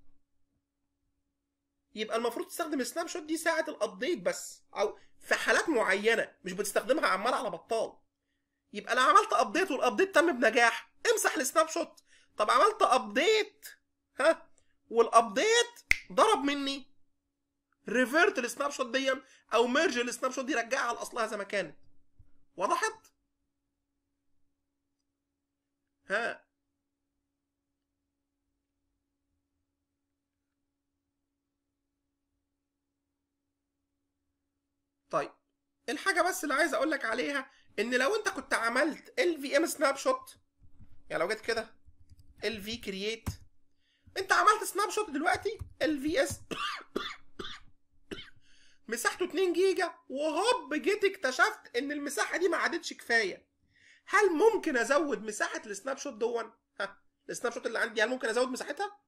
يبقى المفروض تستخدم السناب شوت دي ساعه الابديت بس او في حالات معينه مش بتستخدمها عمال على بطال يبقى انا عملت ابديت والابديت تم بنجاح امسح السناب شوت طب عملت ابديت ها والابديت ضرب مني ريفيرت السناب شوت دي او ميرج السناب شوت دي رجعها لاصلها زي ما كانت وضحت ها طيب الحاجة بس اللي عايز اقول لك عليها ان لو انت كنت عملت ال في ام سناب شوت يعني لو جيت كده ال في كرييت انت عملت سناب شوت دلوقتي ال في اس مساحته 2 جيجا وهوب جيت اكتشفت ان المساحة دي ما عادتش كفاية هل ممكن ازود مساحة السناب شوت دون ها السناب شوت اللي عندي هل ممكن ازود مساحتها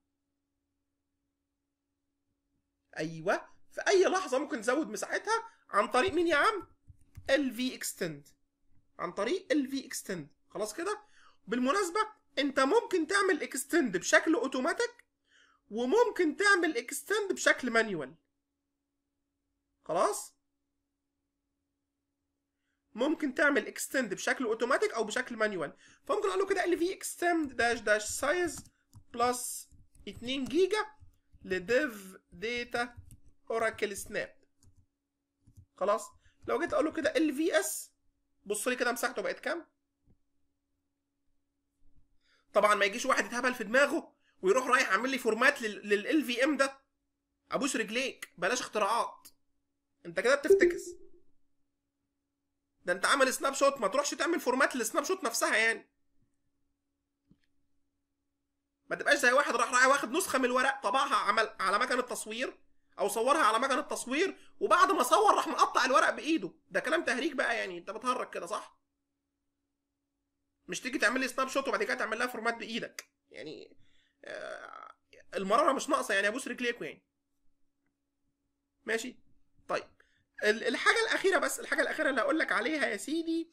ايوه في اي لحظة ممكن تزود مساحتها عن طريق مين يا عم ال في اكستند عن طريق ال في اكستند خلاص كده بالمناسبة انت ممكن تعمل اكستند بشكل اوتوماتيك وممكن تعمل اكستند بشكل مانيوال خلاص ممكن تعمل اكستند بشكل اوتوماتيك او بشكل مانيوال فممكن اقول له كده ال في اكستند داش داش سايز بلس 2 جيجا لديف داتا اوراكل سناب خلاص لو جيت اقول له كده ال في اس بص لي كده مساحته بقت كام طبعا ما يجيش واحد يتهبل في دماغه ويروح رايح عامل لي فورمات لل في ام ده ابوس رجليك بلاش اختراعات انت كده بتفتكس ده انت عامل سناب شوت ما تروحش تعمل فورمات للسناب شوت نفسها يعني ما تبقاش زي واحد راح راح واخد نسخه من الورق طبعها عمل على مكنه التصوير او صورها على مكنه التصوير وبعد ما صور راح مقطع الورق بايده ده كلام تهريج بقى يعني انت بتهرج كده صح مش تيجي تعمل لي سناب شوت وبعد كده تعمل لها فورمات بايدك يعني آه المراره مش ناقصه يعني ابوس رجليكوا يعني ماشي طيب الحاجه الاخيره بس الحاجه الاخيره اللي هقول لك عليها يا سيدي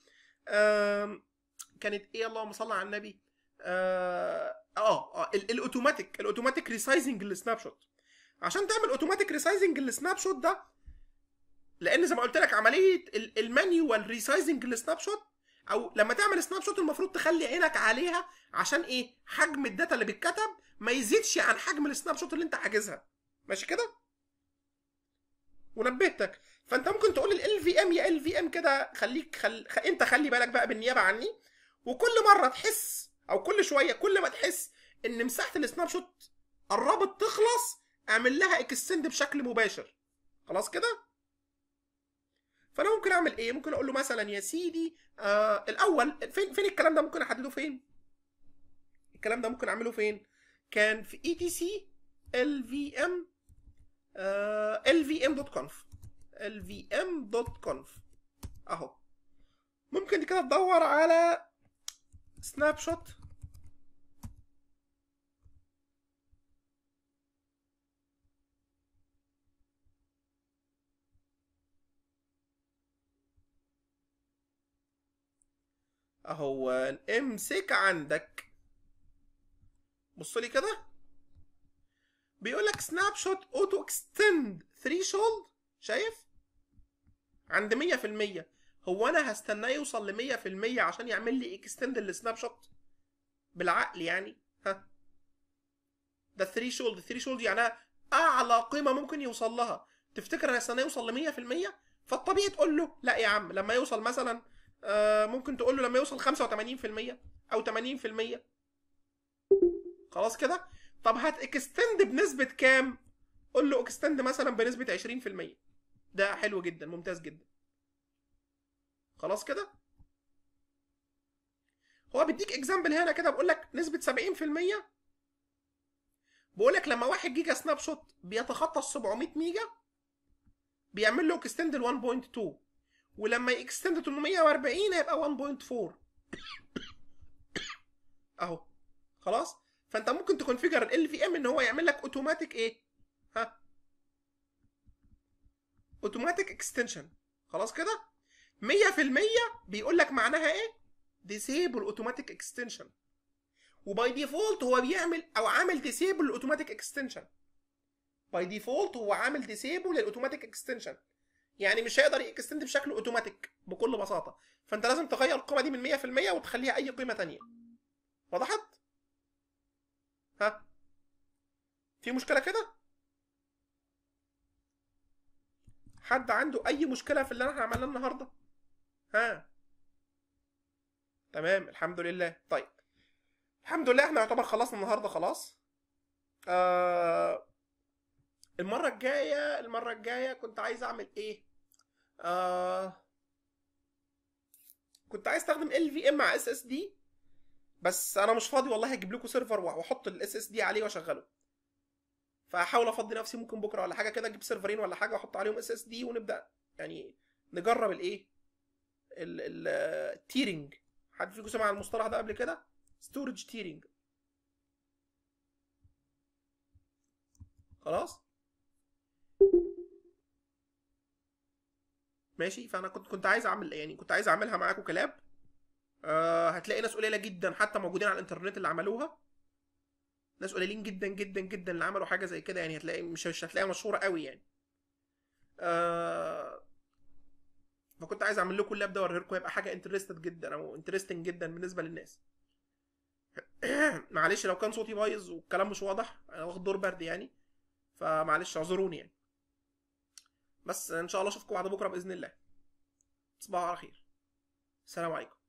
كانت ايه اللهم صل على النبي اه اه الاوتوماتيك الاوتوماتيك ريسايزنج للسناب شوت عشان تعمل اوتوماتيك ريسايزنج للسناب شوت ده لان زي ما قلت لك عمليه ال- المانيوال ريسايزنج للسناب شوت او لما تعمل سناب شوت المفروض تخلي عينك عليها عشان ايه حجم الداتا اللي بيتكتب ما يزيدش عن حجم السناب شوت اللي انت حاجزها ماشي كده ونبهتك فانت ممكن تقول ال في ام يا ال في ام كده خليك خل... خ... انت خلي بالك بقى بالنيابه عني وكل مره تحس او كل شويه كل ما تحس ان مساحه السناب شوت قربت تخلص اعمل لها اكستند بشكل مباشر خلاص كده فانا ممكن اعمل ايه ممكن اقول له مثلا يا سيدي آه الاول فين فين الكلام ده ممكن احدده فين الكلام ده ممكن اعمله فين كان في اي تي سي ال في ام ال في ام دوت كونف ال في ام دوت كونف اهو ممكن كده تدور على سناب شوت اهو امسك عندك بص لي كده بيقول لك سناب شوت اوتو اكستند ثريشولد شايف عند 100% هو انا هستناه يوصل ل 100% عشان يعمل لي اكستند للسناب شوت بالعقل يعني ها ده الثريشولد الثريشولد يعني اعلى قيمه ممكن يوصل لها تفتكر انا هستناه يوصل ل 100% فالطبيعي تقول له لا يا عم لما يوصل مثلا آه ممكن تقول له لما يوصل 85% او 80% خلاص كده طب هات اكستند بنسبه كام قول له اكستند مثلا بنسبه 20% ده حلو جدا ممتاز جدا خلاص كده هو بيديك اكزامبل هنا كده بقول لك نسبه 70% بقول لك لما 1 جيجا سناب شوت بيتخطى ال 700 ميجا بيعمل له اكستند ل 1.2 ولما يكستند 840 هيبقى 1.4 اهو خلاص فانت ممكن تكونفيجر ال في ام ان هو يعمل لك اوتوماتيك ايه ها اوتوماتيك اكستنشن خلاص كده 100% بيقول لك معناها ايه ديسيبل اوتوماتيك اكستنشن وباي ديفولت هو بيعمل او عامل ديسيبل الاوتوماتيك اكستنشن باي ديفولت هو عامل ديسيبل للاوتوماتيك اكستنشن يعني مش هيقدر يكستند بشكل اوتوماتيك بكل بساطه فانت لازم تغير القيمه دي من 100% وتخليها اي قيمه تانية وضحت ها في مشكله كده حد عنده اي مشكله في اللي احنا عملناه النهارده ها تمام الحمد لله طيب الحمد لله احنا يعتبر خلصنا النهارده خلاص آه المره الجايه المره الجايه كنت عايز اعمل ايه آه كنت عايز استخدم ال في ام مع اس اس دي بس انا مش فاضي والله هجيب لكم سيرفر واحط الاس اس دي عليه واشغله فهحاول افضي نفسي ممكن بكره ولا حاجه كده اجيب سيرفرين ولا حاجه واحط عليهم اس اس دي ونبدا يعني نجرب الايه التيرنج حد فيكم سمع المصطلح ده قبل كده ستورج تيرنج خلاص ماشي فانا كنت كنت عايز اعمل يعني كنت عايز اعملها معاكم كلاب آه هتلاقي ناس قليله جدا حتى موجودين على الانترنت اللي عملوها ناس قليلين جدا جدا جدا اللي عملوا حاجه زي كده يعني هتلاقي مش مش هتلاقيها مشهوره قوي يعني آه فكنت عايز اعمل لكم اللاب ده اوريه لكم يبقى حاجه انترستد جدا او انترستنج جدا بالنسبه للناس معلش لو كان صوتي بايظ والكلام مش واضح انا واخد دور برد يعني فمعلش اعذروني يعني بس ان شاء الله اشوفكم بعد بكره باذن الله تصبحوا على خير السلام عليكم